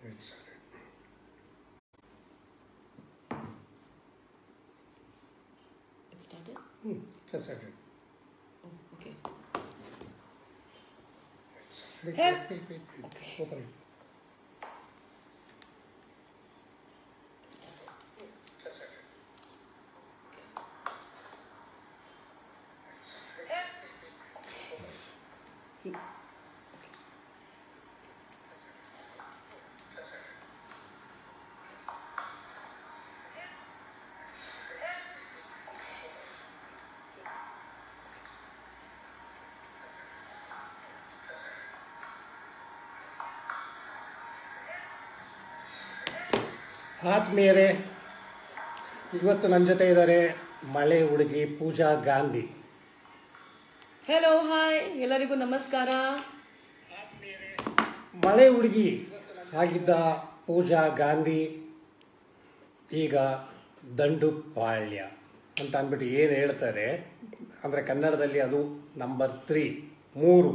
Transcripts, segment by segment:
It started. It started? Hmm, just started. Oh, okay. Wait, Help. wait, wait, wait, wait. Okay. Open it. Just started. He, ಆತ್ಮೀಯರೇ ಇವತ್ತು ನನ್ನ ಜೊತೆ ಇದ್ದಾರೆ ಮಳೆ ಹುಡುಗಿ ಪೂಜಾ ಗಾಂಧಿ ಹೆಲೋ ಹಾಯ್ ಎಲ್ಲರಿಗೂ ನಮಸ್ಕಾರ ಮಳೆ ಹುಡುಗಿ ಆಗಿದ್ದ ಪೂಜಾ ಗಾಂಧಿ ಈಗ ದಂಡುಪಾಳ್ಯ ಅಂತ ಅಂದ್ಬಿಟ್ಟು ಏನು ಹೇಳ್ತಾರೆ ಅಂದರೆ ಕನ್ನಡದಲ್ಲಿ ಅದು ನಂಬರ್ ತ್ರೀ ಮೂರು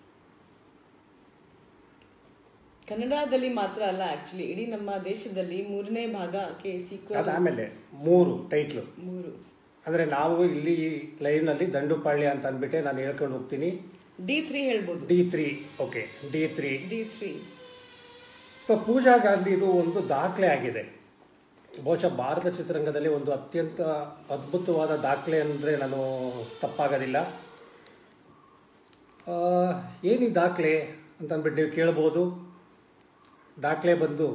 ಕನ್ನಡದಲ್ಲಿ ಮಾತ್ರ ಅಲ್ಲ ಆಕ್ಚುಲಿ ಇಡೀ ನಮ್ಮ ದೇಶದಲ್ಲಿ ಮೂರನೇ ಭಾಗಕ್ಕೆ ಸೀಕ್ವಲ್ ಅದಾದಮೇಲೆ ಮೂರು ಟೈಟ್ಲು ಮೂರು ಅಂದರೆ ನಾವು ಇಲ್ಲಿ ಲೈವ್ನಲ್ಲಿ ದಂಡುಪಾಳ್ಯ ಅಂತ ಅಂದ್ಬಿಟ್ಟೆ ನಾನು ಹೇಳ್ಕೊಂಡು ಹೋಗ್ತೀನಿ ಡಿ ತ್ರೀ ಹೇಳ್ಬೋದು D three okay D three D three so Pooja ಗಾಂಧಿದು ಒಂದು ದಾಖಲೆ ಆಗಿದೆ ಬಹುಶಃ ಭಾರತ ಚಿತ್ರರಂಗದಲ್ಲಿ ಒಂದು ಅತ್ಯಂತ ಅದ್ಭುತವಾದ ದಾಖಲೆ ಅಂದರೆ ನಾನು ತಪ್ಪಾಗೋದಿಲ್ಲ ಆ, ಏನಿ ದಾಖಲೆ ಅಂತ ಅಂದ್ಬಿಟ್ಟು ನೀವು ಕೇಳ್ಬೋದು ದಾಖಲೆ ಬಂದು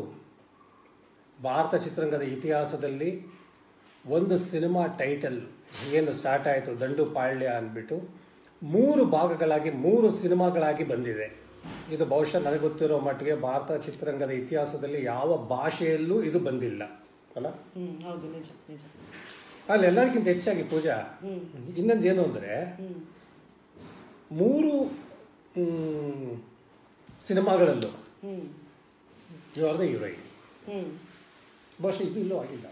ಭಾರತ ಚಿತ್ರರಂಗದ ಇತಿಹಾಸದಲ್ಲಿ ಒಂದು ಸಿನಿಮಾ ಟೈಟಲ್ ಏನು ಸ್ಟಾರ್ಟ್ ಆಯಿತು ದಂಡು ಪಾಳ್ಯ ಅಂದ್ಬಿಟ್ಟು ಮೂರು ಭಾಗಗಳಾಗಿ ಮೂರು ಸಿನಿಮಾಗಳಾಗಿ ಬಂದಿದೆ ಇದು ಬಹುಶಃ ನನಗೆ ಗೊತ್ತಿರೋ ಮಟ್ಟಿಗೆ ಭಾರತ ಚಿತ್ರರಂಗದ ಇತಿಹಾಸದಲ್ಲಿ ಯಾವ ಭಾಷೆಯಲ್ಲೂ ಇದು ಬಂದಿಲ್ಲ ಅಲ್ಲ ಹ್ಮ್ ಹೌದು ನಿಜ ನಿಜ ಅಲ್ಲಿ ಎಲ್ಲರಿಗಿಂತ ಹೆಚ್ಚಾಗಿ ಪೂಜಾ ಇನ್ನೊಂದು ಏನು ಅಂದರೆ ಹ್ಮ್ ಮೂರು ಮ್, ಸಿನಿಮಾಗಳಲ್ಲೂ hmm you are the heroine hmm ಬಹುಶಃ ಇದು ಇಲ್ಲೂ ಆಗಿಲ್ಲ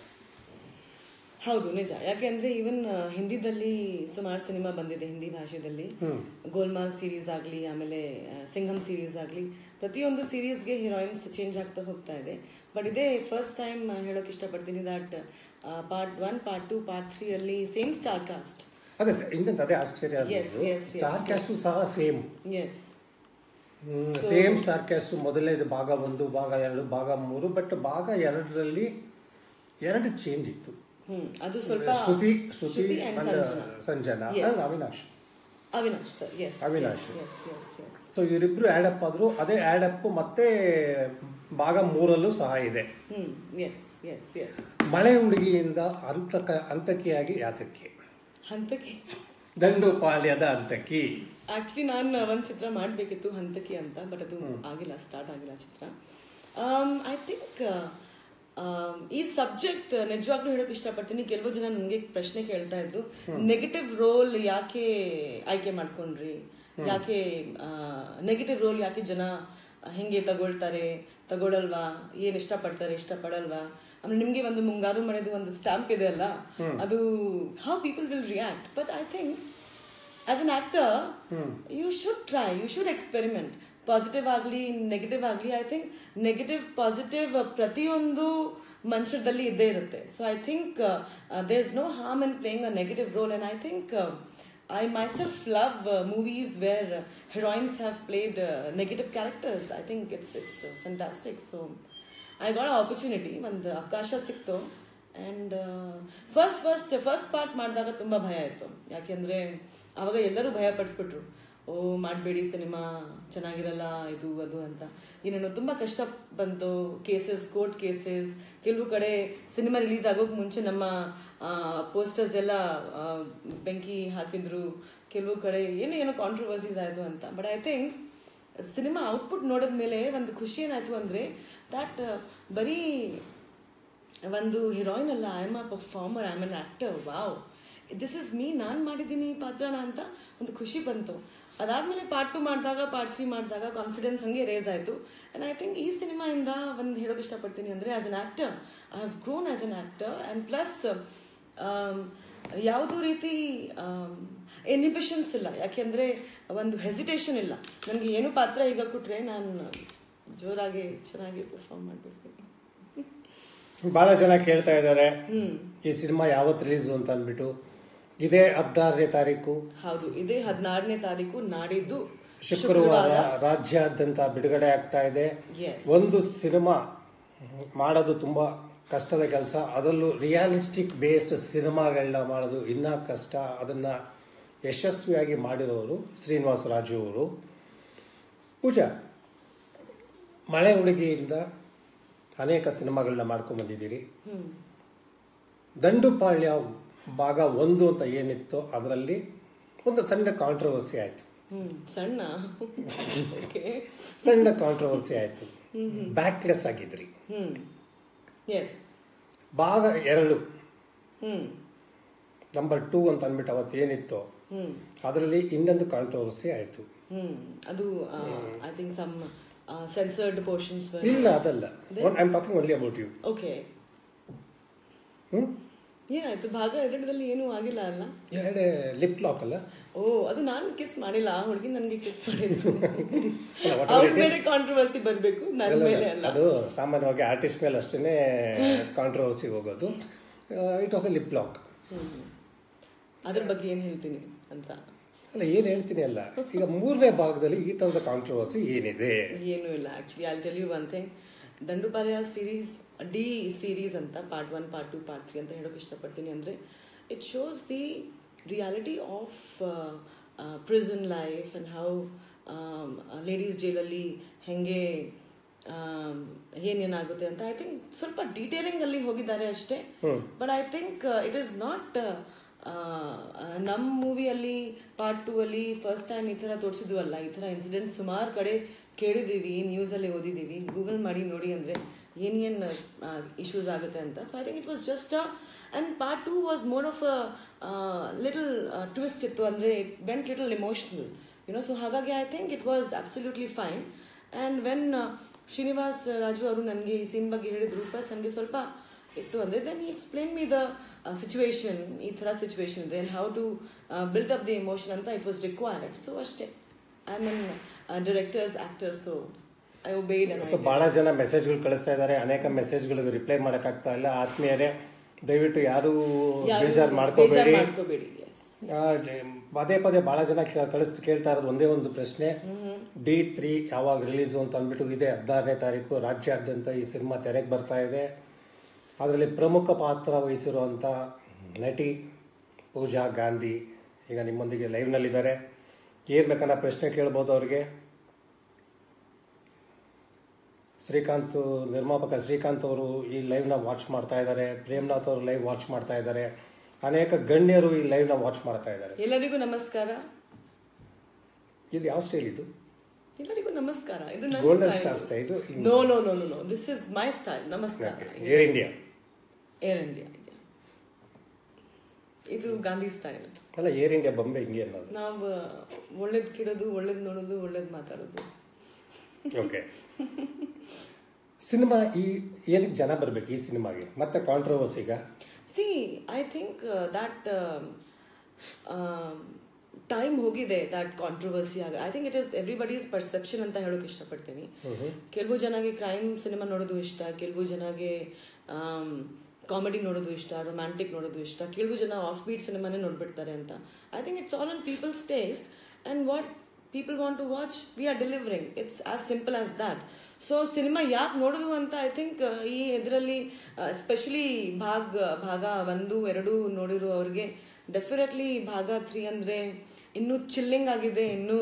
ಹೌದು ನಿಜ ಯಾಕೆಂದ್ರೆ ಈವನ್ ಹಿಂದಿದಲ್ಲಿ ಸುಮಾರು ಸಿನಿಮಾ ಬಂದಿದೆ ಹಿಂದಿ ಭಾಷೆಯಲ್ಲಿ ಹ್ಮ್. ಗೋಲ್ಮಾಲ್ ಸೀರೀಸ್ ಆಗಲಿ ಆಮೇಲೆ ಆ, ಸಿಂಘಂ ಸೀರೀಸ್ ಆಗಲಿ ಪ್ರತಿಯೊಂದು ಸೀರೀಸ್ಗೆ ಹೀರೋಯಿನ್ಸ್ ಚೇಂಜ್ ಆಗ್ತಾ ಹೋಗ್ತಾ ಇದೆ ಬಟ್ ಇದೇ ಫಸ್ಟ್ ಟೈಮ್ ಹೇಳೋಕೆ ಇಷ್ಟಪಡ್ತೀನಿ that part one part two part three ಅಲ್ಲಿ ಸೇಮ್ ಸ್ಟಾರ್ ಕಾಸ್ಟ್ ಅದೇ ಸ- ಇನ್ನೊಂದು ಅದೇ ಆಶ್ಚರ್ಯ Yes, yes, yes, star yes. Cast ಸಹ same yes same star cast ಮೊದಲನೇದು ಭಾಗ ಒಂದು ಭಾಗ ಎರಡು ಭಾಗ ಮೂರು ಬಟ್ ಭಾಗ ಎರಡರಲ್ಲಿ ಎರಡು ಚೇಂಜ್ ಇತ್ತು ಹ್ಮ್ ಅದು ಸ್ವಲ್ಪ Shruti Shruti Shruti and and Sanjana. Sanjana Yes. and Avinash Avinash sir yes Avinash. Yes yes yes so ಇವರಿಬ್ರು ಆ್ಯಡಪ್ ಆದ್ರು ಅದೇ ಆ್ಯಡಪ್ ಮತ್ತೆ ಭಾಗ ಮೂರಲ್ಲೂ ಸಹ ಇದೆ ಹ್ಮ್ ಎಸ್ ಎಸ್ ಎಸ್ ಮಳೆ ಹುಡುಗಿಯಿಂದ ಅಂತಕ ಅಂತಕಿಯಾಗಿ ಯಾತಕ್ಕೆ ಹಂತಕ್ಕೆ ದಂಡು ಪಾಳ್ಯದ ಅಂತಕಿ ಆಕ್ಚುಲಿ ನಾನು ಒಂದು ಚಿತ್ರ ಮಾಡಬೇಕಿತ್ತು ಹಂತಕಿ ಅಂತ ಬಟ್ ಅದು ಆಗಿಲ್ಲ ಸ್ಟಾರ್ಟ್ ಆಗಿಲ್ಲ ಚಿತ್ರ ಐ ಥಿಂಕ್ ಈ ಸಬ್ಜೆಕ್ಟ್ ನಿಜವಾಗ್ಲೂ ಹೇಳೋಕೆ ಇಷ್ಟಪಡ್ತೀನಿ ಕೆಲವು ಜನ ನನಗೆ ಪ್ರಶ್ನೆ ಕೇಳ್ತಾ ಇದ್ರು ನೆಗೆಟಿವ್ ರೋಲ್ ಯಾಕೆ ಆಯ್ಕೆ ಮಾಡ್ಕೊಂಡ್ರಿ ಯಾಕೆ ನೆಗೆಟಿವ್ ರೋಲ್ ಯಾಕೆ ಜನ ಹೆಂಗೆ ತಗೊಳ್ತಾರೆ ತಗೊಳಲ್ವಾ ಏನ್ ಇಷ್ಟಪಡ್ತಾರೆ ಇಷ್ಟಪಡಲ್ವಾ ಆಮೇಲೆ ನಿಮ್ಗೆ ಒಂದು ಮುಂಗಾರು ಮಳೆದು ಒಂದು ಸ್ಟಾಂಪ್ ಇದೆ ಅಲ್ಲ ಅದು how people will react but I think as an actor you should try you should experiment positive ಆಗಲಿ ನೆಗೆಟಿವ್ ಆಗಲಿ ಐ ಥಿಂಕ್ ನೆಗೆಟಿವ್ ಪಾಸಿಟಿವ್ ಪ್ರತಿಯೊಂದು ಮನುಷ್ಯರಲ್ಲಿ ಇದ್ದೇ ಇರುತ್ತೆ so I think there is no harm in playing a negative role and I think I myself love movies where heroines have played negative characters I think it's it's fantastic so I got opportunity ಒಂದು ಅವಕಾಶ ಸಿಕ್ತು and first first first part ಮಾಡಿದಾಗ ತುಂಬ ಭಯ ಆಯಿತು ಯಾಕೆಂದರೆ ಆವಾಗ ಎಲ್ಲರೂ ಭಯ ಪಡಿಸ್ಬಿಟ್ರು ಓ ಮಾಡಬೇಡಿ ಸಿನಿಮಾ ಚೆನ್ನಾಗಿರಲ್ಲ ಇದು ಅದು ಅಂತ ಏನೇನೋ ತುಂಬ ಕಷ್ಟ ಬಂತು ಕೇಸಸ್ ಕೋರ್ಟ್ ಕೇಸಸ್ ಕೆಲವು ಕಡೆ ಸಿನಿಮಾ ರಿಲೀಸ್ ಆಗೋಕೆ ಮುಂಚೆ ನಮ್ಮ ಪೋಸ್ಟರ್ಸ್ ಎಲ್ಲ ಆ, ಬೆಂಕಿ ಹಾಕಿದ್ರು ಕೆಲವು ಕಡೆ ಏನೋ ಏನೋ ಕಾಂಟ್ರವರ್ಸೀಸ್ ಆಯಿತು ಅಂತ but I think cinema output ನೋಡಿದ್ಮೇಲೆ ಒಂದು ಖುಷಿ ಏನಾಯ್ತು ಅಂದರೆ ದಟ್ ಬರೀ ಒಂದು ಹೀರೋಯಿನ್ ಅಲ್ಲ I am a performer I am an actor wow this is me ನಾನು ಮಾಡಿದ್ದೀನಿ ಈ ಪಾತ್ರನ ಅಂತ ಒಂದು ಖುಷಿ ಬಂತು ಅದಾದ್ಮೇಲೆ ಪಾರ್ಟ್ ಟು ಮಾಡಿದಾಗ ಪಾರ್ಟ್ ತ್ರೀ ಮಾಡಿದಾಗ ಕಾನ್ಫಿಡೆನ್ಸ್ ಹಂಗೆ ರೇಸ್ ಆಯಿತು ಆ್ಯಂಡ್ ಐ ಥಿಂಕ್ ಈ ಸಿನಿಮಾಯಿಂದ ಒಂದು ಹೇಳೋಕೆ ಇಷ್ಟಪಡ್ತೀನಿ ಅಂದರೆ as an actor I have grown as an actor and plus ಯಾವುದೂ ರೀತಿ ಎನಿಬಿಷನ್ಸ್ ಇಲ್ಲ ಯಾಕೆಂದರೆ ಒಂದು ಹೆಸಿಟೇಷನ್ ಇಲ್ಲ ನನಗೆ ಏನು ಪಾತ್ರ ಈಗ ಕೊಟ್ಟರೆ ನಾನು ಜೋರಾಗಿ ಚೆನ್ನಾಗಿ ಪರ್ಫಾರ್ಮ್ ಮಾಡಬೇಕು ಬಹಳ ಜನ ಕೇಳ್ತಾ ಇದ್ದಾರೆ ಹ್ಮ್ ಈ ಸಿನಿಮಾ ಯಾವತ್ತು ರಿಲೀಸ್ ಅಂತ ಅಂದ್ಬಿಟ್ಟು ಇದೇ ಹದಿನಾರನೇ ತಾರೀಕು ಹೌದು ಇದೇ ಹದಿನಾರನೇ ತಾರೀಕು ನಾಡಿದ್ದು ಶುಕ್ರವಾರ ರಾಜ್ಯಾದ್ಯಂತ ಬಿಡುಗಡೆ ಆಗ್ತಾ ಇದೆ Yes. ಒಂದು ಸಿನಿಮಾ ಮಾಡೋದು ತುಂಬಾ ಕಷ್ಟದ ಕೆಲಸ ಅದರಲ್ಲೂ ರಿಯಾಲಿಸ್ಟಿಕ್ ಬೇಸ್ಡ್ ಸಿನಿಮಾಗಳನ್ನ ಮಾಡೋದು ಇನ್ನೂ ಕಷ್ಟ ಅದನ್ನ ಯಶಸ್ವಿಯಾಗಿ ಮಾಡಿರೋರು ಶ್ರೀನಿವಾಸ ರಾಜು ಅವರು ಪೂಜಾ ಮಳೆ ಹುಡುಗಿಯಿಂದ ಅನೇಕ ಸಿನಿಮಾಗಳನ್ನ ಮಾಡ್ಕೊಂಡ್ ಬಂದಿದ್ದೀರಿ ಹ್ಮ್ ದಂಡುಪಾಳ್ಯ ಭಾಗ ಒಂದು ಅಂತ ಏನಿತ್ತು ಅದರಲ್ಲಿ ಒಂದು ಸಣ್ಣ ಕಾಂಟ್ರವರ್ಸಿ ಆಯಿತು ಹ್ಮ್ ಸಣ್ಣ ಓಕೆ ಸಣ್ಣ ಕಾಂಟ್ರವರ್ಸಿ ಆಯಿತು ಬ್ಯಾಕ್ಲೆಸ್ ಆಗಿದ್ರಿ ಹ್ಮ್ ಎಸ್ ಭಾಗ ಎರಡು ಹ್ಮ್ ನಂಬರ್ ಟೂ ಅಂತ ಅಂದ್ಬಿಟ್ಟು ಅವತ್ತು ಏನಿತ್ತು ಹ್ಮ್ ಅದರಲ್ಲಿ ಇನ್ನೊಂದು ಕಾಂಟ್ರವರ್ಸಿ ಆಯಿತು ಹ್ಮ್ ಅದು I think some censored portions ಇಲ್ಲ ಅದಲ್ಲ I am talking only about you okay ಹ್ಞೂ ಏನಾಯ್ತು ಭಾಗ ಎರಡರಲ್ಲಿ ಏನೂ ಆಗಿಲ್ಲ ಅಲ್ಲ ಎರಡು ಲಿಪ್ ಲಾಕ್ ಅಲ್ಲ ಓ ಅದು ನಾನು ಕಿಸ್ ಮಾಡಿಲ್ಲ ಆ ಹುಡುಗಿ ನನಗೆ ಕಿಸ್ ಮಾಡಿದ್ರು ಅಲ್ಲ, what ಅವ್ರ ಮೇಲೆ ಕಾಂಟ್ರವರ್ಸಿ ಬರಬೇಕು ನನ್ನ ಮೇಲೆ ಅಲ್ಲ ಅದು ಸಾಮಾನ್ಯವಾಗಿ ಆರ್ಟಿಸ್ಟ್ ಮೇಲೆ ಅಷ್ಟೇ ಕಾಂಟ್ರವರ್ಸಿ ಹೋಗೋದು it was a lip lock hmm. ಅದ್ರ ಬಗ್ಗೆ ಏನ್ ಹೇಳ್ತೀನಿ ಅಂತ ಅಲ್ಲ ಏನು ಹೇಳ್ತೀನಿ ಅಲ್ಲ ಈಗ ಮೂರನೇ ಭಾಗದಲ್ಲಿ ಈ ಥರದ ಕಾಂಟ್ರವರ್ಸಿ ಏನಿದೆ ಏನೂ ಇಲ್ಲ actually I tell you one thing Dandupalya series D series ಅಂತ part one part two part three ಅಂತ ಹೇಳೋಕೆ ಇಷ್ಟಪಡ್ತೀನಿ ಅಂದರೆ it shows the reality of prison life and how ladies ಜೈಲಲ್ಲಿ ಹೆಂಗೆ ಏನೇನಾಗುತ್ತೆ ಅಂತ ಐ ಥಿಂಕ್ ಸ್ವಲ್ಪ ಡೀಟೇಲಿಂಗ್ ಅಲ್ಲಿ ಹೋಗಿದ್ದಾರೆ ಅಷ್ಟೇ but I think it is not ನಮ್ಮ ಮೂವಿಯಲ್ಲಿ ಪಾರ್ಟ್ ಟೂ ಅಲ್ಲಿ ಫಸ್ಟ್ ಟೈಮ್ ಈ ಥರ ತೋರಿಸಿದ್ವಲ್ಲ ಈ ಥರ ಇನ್ಸಿಡೆಂಟ್ಸ್ ಸುಮಾರು ಕಡೆ ಕೇಳಿದ್ದೀವಿ ನ್ಯೂಸಲ್ಲಿ ಓದಿದ್ದೀವಿ ಗೂಗಲ್ ಮಾಡಿ ನೋಡಿ ಅಂದರೆ ಏನೇನು ಇಶ್ಯೂಸ್ ಆಗುತ್ತೆ ಅಂತ so I think it was just and part two was more of a little twist ಇತ್ತು ಅಂದರೆ went little emotional you know so ಹಾಗಾಗಿ I think it was absolutely fine and when Srinivas Raju ಅವರು ನನಗೆ ಈ ಸೀನ್ ಬಗ್ಗೆ ಹೇಳಿದ್ರು ಫಸ್ಟ್ ನನಗೆ ಸ್ವಲ್ಪ ಇತ್ತು ಅಂದರೆ ದೆನ್ ಈ ಎಕ್ಸ್ಪ್ಲೇನ್ ಮಿ ದ ಸಿಚುವೇಶನ್ ಈ ಥರ ಸಿಚುವೇಶನ್ ಇದೆ how to build up the emotion ಅಂತ ಇಟ್ ವಾಸ್ ರಿಕ್ವೈರ್ಡ್ ಸೊ ಅಷ್ಟೇ I mean directors actors so I obeyed so ಬಹಳ ಜನ ಮೆಸೇಜ್ಗಳು ಕಳಿಸ್ತಾ ಇದ್ದಾರೆ ಅನೇಕ ಮೆಸೇಜ್ಗಳಿಗೆ ರಿಪ್ಲೈ ಮಾಡೋಕ್ಕಾಗ್ತಾ ಇಲ್ಲ ಆತ್ಮೀಯರೇ ದಯವಿಟ್ಟು ಯಾರು ಬೇಜಾರು ಮಾಡ್ಕೋಬೇಡಿ ಮಾಡ್ಕೋಬೇಡಿ ಎಸ್ ಆ, ಡೆ- ಪದೇ ಪದೇ ಬಹಳ ಜನ ಕ- ಕಳಿಸ್ ಕೇಳ್ತಾ ಇರೋದು ಒಂದೇ ಒಂದು ಪ್ರಶ್ನೆ ಡಿ ತ್ರೀ ಯಾವಾಗ ರಿಲೀಸು ಅಂತ ಅಂದ್ಬಿಟ್ಟು ಇದೆ ಹದಿನಾರನೇ ತಾರೀಕು ರಾಜ್ಯಾದ್ಯಂತ ಈ ಸಿನಿಮಾ ತೆರೆಗೆ ಬರ್ತಾ ಇದೆ ಅದರಲ್ಲಿ ಪ್ರಮುಖ ಪಾತ್ರ ವಹಿಸಿರುವಂಥ ನಟಿ ಪೂಜಾ ಗಾಂಧಿ ಈಗ ನಿಮ್ಮೊಂದಿಗೆ ಲೈವ್ನಲ್ಲಿದ್ದಾರೆ ಏನು ಬೇಕನ್ನ ಪ್ರಶ್ನೆ ಕೇಳ್ಬೋದು ಅವ್ರಿಗೆ ಶ್ರೀಕಾಂತ್ ನಿರ್ಮಾಪಕ ಶ್ರೀಕಾಂತ್ ಅವರು ಈ ಲೈವ್ನ ವಾಚ್ ಮಾಡ್ತಾ ಇದ್ದಾರೆ ಪ್ರೇಮ್ನಾಥ್ ಅವರು ಲೈವ್ ವಾಚ್ ಮಾಡ್ತಾ ಇದ್ದಾರೆ ಅನೇಕ ಗಣ್ಯರು ಈ ಲೈವ್ನ ವಾಚ್ ಮಾಡ್ತಾ ಇದ್ದಾರೆ ಎಲ್ಲರಿಗೂ ನಮಸ್ಕಾರ ಇದು ಯಾವ ಸ್ಟೈಲ್ ಇದು ಎಲ್ಲರಿಗೂ ನಮಸ್ಕಾರ ಇದು golden star style no no no no no this is my style ನಮಸ್ಕಾರ ಏರ್ ಇಂಡಿಯಾ ಏರ್ ಇಂಡಿಯಾ ಇದು ಗಾಂಧಿ ಸ್ಟೈಲ್ ಅಲ್ಲ ಏರ್ ಇಂಡಿಯಾ ಬೊಂಬೆ ಹಿಂಗೆ ಅನ್ನೋದು ನಾವು ಒಳ್ಳೇದ್ ಕಿಡೋದು ಒಳ್ಳೇದ್ ನೋಡೋದು ಒಳ್ಳೇದ್ ಮಾತಾಡೋದು ಓಕೆ ಸಿನಿಮಾ ಈ ಏನಕ್ಕೆ ಜನ ಬರ್ಬೇಕು ಈ ಸಿನಿಮಾಗೆ ಮತ್ತೆ ಕಾಂಟ್ರವರ್ಸಿಗ see I think that time ಹೋಗಿದೆ ದಟ್ ಕಾಂಟ್ರವರ್ಸಿ ಆಗ I think it is everybody's perception ಅಂತ ಹೇಳೋಕೆ ಇಷ್ಟಪಡ್ತೀನಿ ಕೆಲವು ಜನಗೆ ಕ್ರೈಮ್ ಸಿನಿಮಾ ನೋಡೋದು ಇಷ್ಟ ಕೆಲವು ಜನಗೆ ಕಾಮಿಡಿ ನೋಡೋದು ಇಷ್ಟ ರೊಮ್ಯಾಂಟಿಕ್ ನೋಡೋದು ಇಷ್ಟ ಕೆಲವು ಜನ ಆಫ್ ಬೀಟ್ ಸಿನಿಮಾನೇ ನೋಡ್ಬಿಡ್ತಾರೆ ಅಂತ I think it's all on people's taste and what people want to watch we are delivering it's as simple as that so cinema ಯಾಕೆ ನೋಡೋದು ಅಂತ ಐ ಥಿಂಕ್ ಈ ಇದರಲ್ಲಿ ಎಸ್ಪೆಷಲಿ ಭಾಗ ಭಾಗ ಒಂದು ಎರಡು ನೋಡಿರೋ ಅವ್ರಿಗೆ ಡೆಫಿನೆಟ್ಲಿ ಭಾಗ ತ್ರೀ ಅಂದರೆ ಇನ್ನೂ ಚಿಲ್ಲಿಂಗ್ ಆಗಿದೆ ಇನ್ನೂ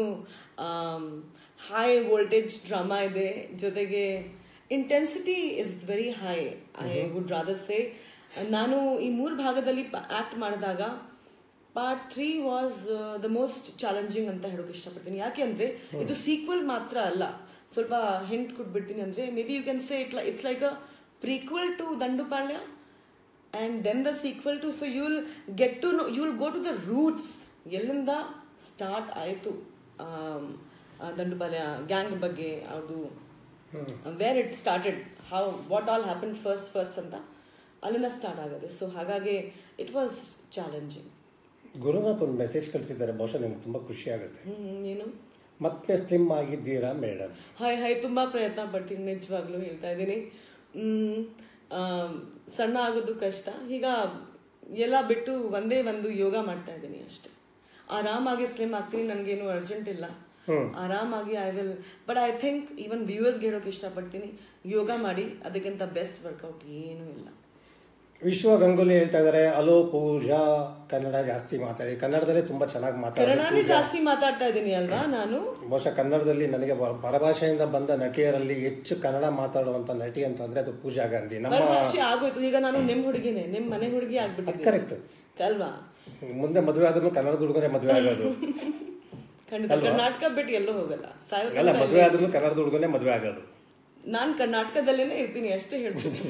ಹೈ ವೋಲ್ಟೇಜ್ ಡ್ರಾಮಾ ಇದೆ ಜೊತೆಗೆ intensity is very high I would rather say ನಾನು ಈ ಮೂರು ಭಾಗದಲ್ಲಿ ಆಕ್ಟ್ ಮಾಡಿದಾಗ part three was the most challenging ಅಂತ ಹೇಳೋಕೆ ಇಷ್ಟಪಡ್ತೀನಿ ಯಾಕೆ ಅಂದ್ರೆ ಇದು ಸೀಕ್ವಲ್ ಮಾತ್ರ ಅಲ್ಲ ಸ್ವಲ್ಪ ಹಿಂಟ್ ಕೊಟ್ಬಿಡ್ತೀನಿ ಅಂದ್ರೆ maybe you can say it it's like a prequel to Dandupalya and then the sequel to so you will get to know you will go to the roots ಎಲ್ಲಿಂದ ಸ್ಟಾರ್ಟ್ ಆಯಿತು Dandupalya gang ಬಗ್ಗೆ ಅದು where it started how what all happen first first ಅಂತ ಅಲ್ಲಿಂದ start ಆಗುತ್ತೆ so ಹಾಗಾಗಿ it was challenging Gurunath ಒಂದು message ಕಳಿಸಿದ್ದಾರೆ ಬಹುಶಃ ನಿಮ್ಗೆ ತುಂಬ ಖುಷಿ ಆಗುತ್ತೆ ಹ್ಮ್ ಏನು ಮತ್ತೆ ಸ್ಲಿಮ್ ಆಗಿದ್ದೀರಾ ಮೇಡಮ್ ಹಾಯ್ ಹಾಯ್ ತುಂಬಾ ಪ್ರಯತ್ನ ಪಡ್ತೀನಿ ನಿಜವಾಗ್ಲೂ ಹೇಳ್ತಾ ಇದ್ದೀನಿ ಮ್, ಆಮ್, ಸಣ್ಣ ಆಗೋದು ಕಷ್ಟ ಈಗ ಎಲ್ಲ ಬಿಟ್ಟು ಒಂದೇ ಒಂದು ಯೋಗ ಮಾಡ್ತಾ ಇದ್ದೀನಿ ಅಷ್ಟೇ ಆರಾಮಾಗಿ ಸ್ಲಿಮ್ ಆಗ್ತೀನಿ ನನಗೇನು ಅರ್ಜೆಂಟ್ ಇಲ್ಲ ಆರಾಮಾಗಿ I will but I think even ವ್ಯೂವರ್ಸ್ಗೆ ಹೇಳೋಕೆ ಇಷ್ಟಪಡ್ತೀನಿ ಯೋಗ ಮಾಡಿ ಅದಕ್ಕಿಂತ ಬೆಸ್ಟ್ ವರ್ಕೌಟ್ ಏನೂ ಇಲ್ಲ ವಿಶ್ವ ಗಂಗೂಲಿ ಹೇಳ್ತಾ ಇದಾರೆ ಅಲೋ ಪೂಜಾ ಕನ್ನಡ ಜಾಸ್ತಿ ಮಾತಾಡಿ ಕನ್ನಡದಲ್ಲೇ ತುಂಬಾ ಚೆನ್ನಾಗಿ ಮಾತಾಡಿ ಕನ್ನಡನೇ ಜಾಸ್ತಿ ಮಾತಾಡ್ತಾ ಇದ್ದೀನಿ ಅಲ್ವಾ ನಾನು ಬಹುಶಃ ಕನ್ನಡದಲ್ಲಿ ನನಗೆ ಬ- ಪರಭಾಷೆಯಿಂದ ಬಂದ ನಟಿಯರಲ್ಲಿ ಹೆಚ್ಚು ಕನ್ನಡ ಮಾತಾಡುವಂತ ನಟಿ ಅಂತ ಅಂದ್ರೆ ಅದು ಪೂಜಾ ಗಾಂಧಿ ನಮ್ಮ ಪರಭಾಷೆ ಆಗೋಯ್ತು ಈಗ ನಾನು ನಿಮ್ ಹುಡುಗಿನೇ ನಿಮ್ ಮನೆ ಹುಡುಗಿ ಆಗ್ಬಿಟ್ಟಿದ್ದೀನಿ ಕರೆಕ್ಟ್ ಅಲ್ವಾ ಮುಂದೆ ಮದುವೆ ಆದ್ರೂ ಕನ್ನಡದ ಹುಡುಗನೇ ಮದುವೆ ಆಗೋದು ಖಂಡಿತ ಕರ್ನಾಟಕ ಬಿಟ್ಟು ಎಲ್ಲೂ ಹೋಗಲ್ಲ ಸಾಯೋ ಅಲ್ಲ ಮದುವೆ ಆದ್ರೂ ಕನ್ನಡದ ಹುಡುಗನೇ ಮದುವೆ ಆಗೋದು ನಾನ್ ಕರ್ನಾಟಕದಲ್ಲೇನೆ ಇರ್ತೀನಿ ಅಷ್ಟೇ ಹೇಳ್ತೀನಿ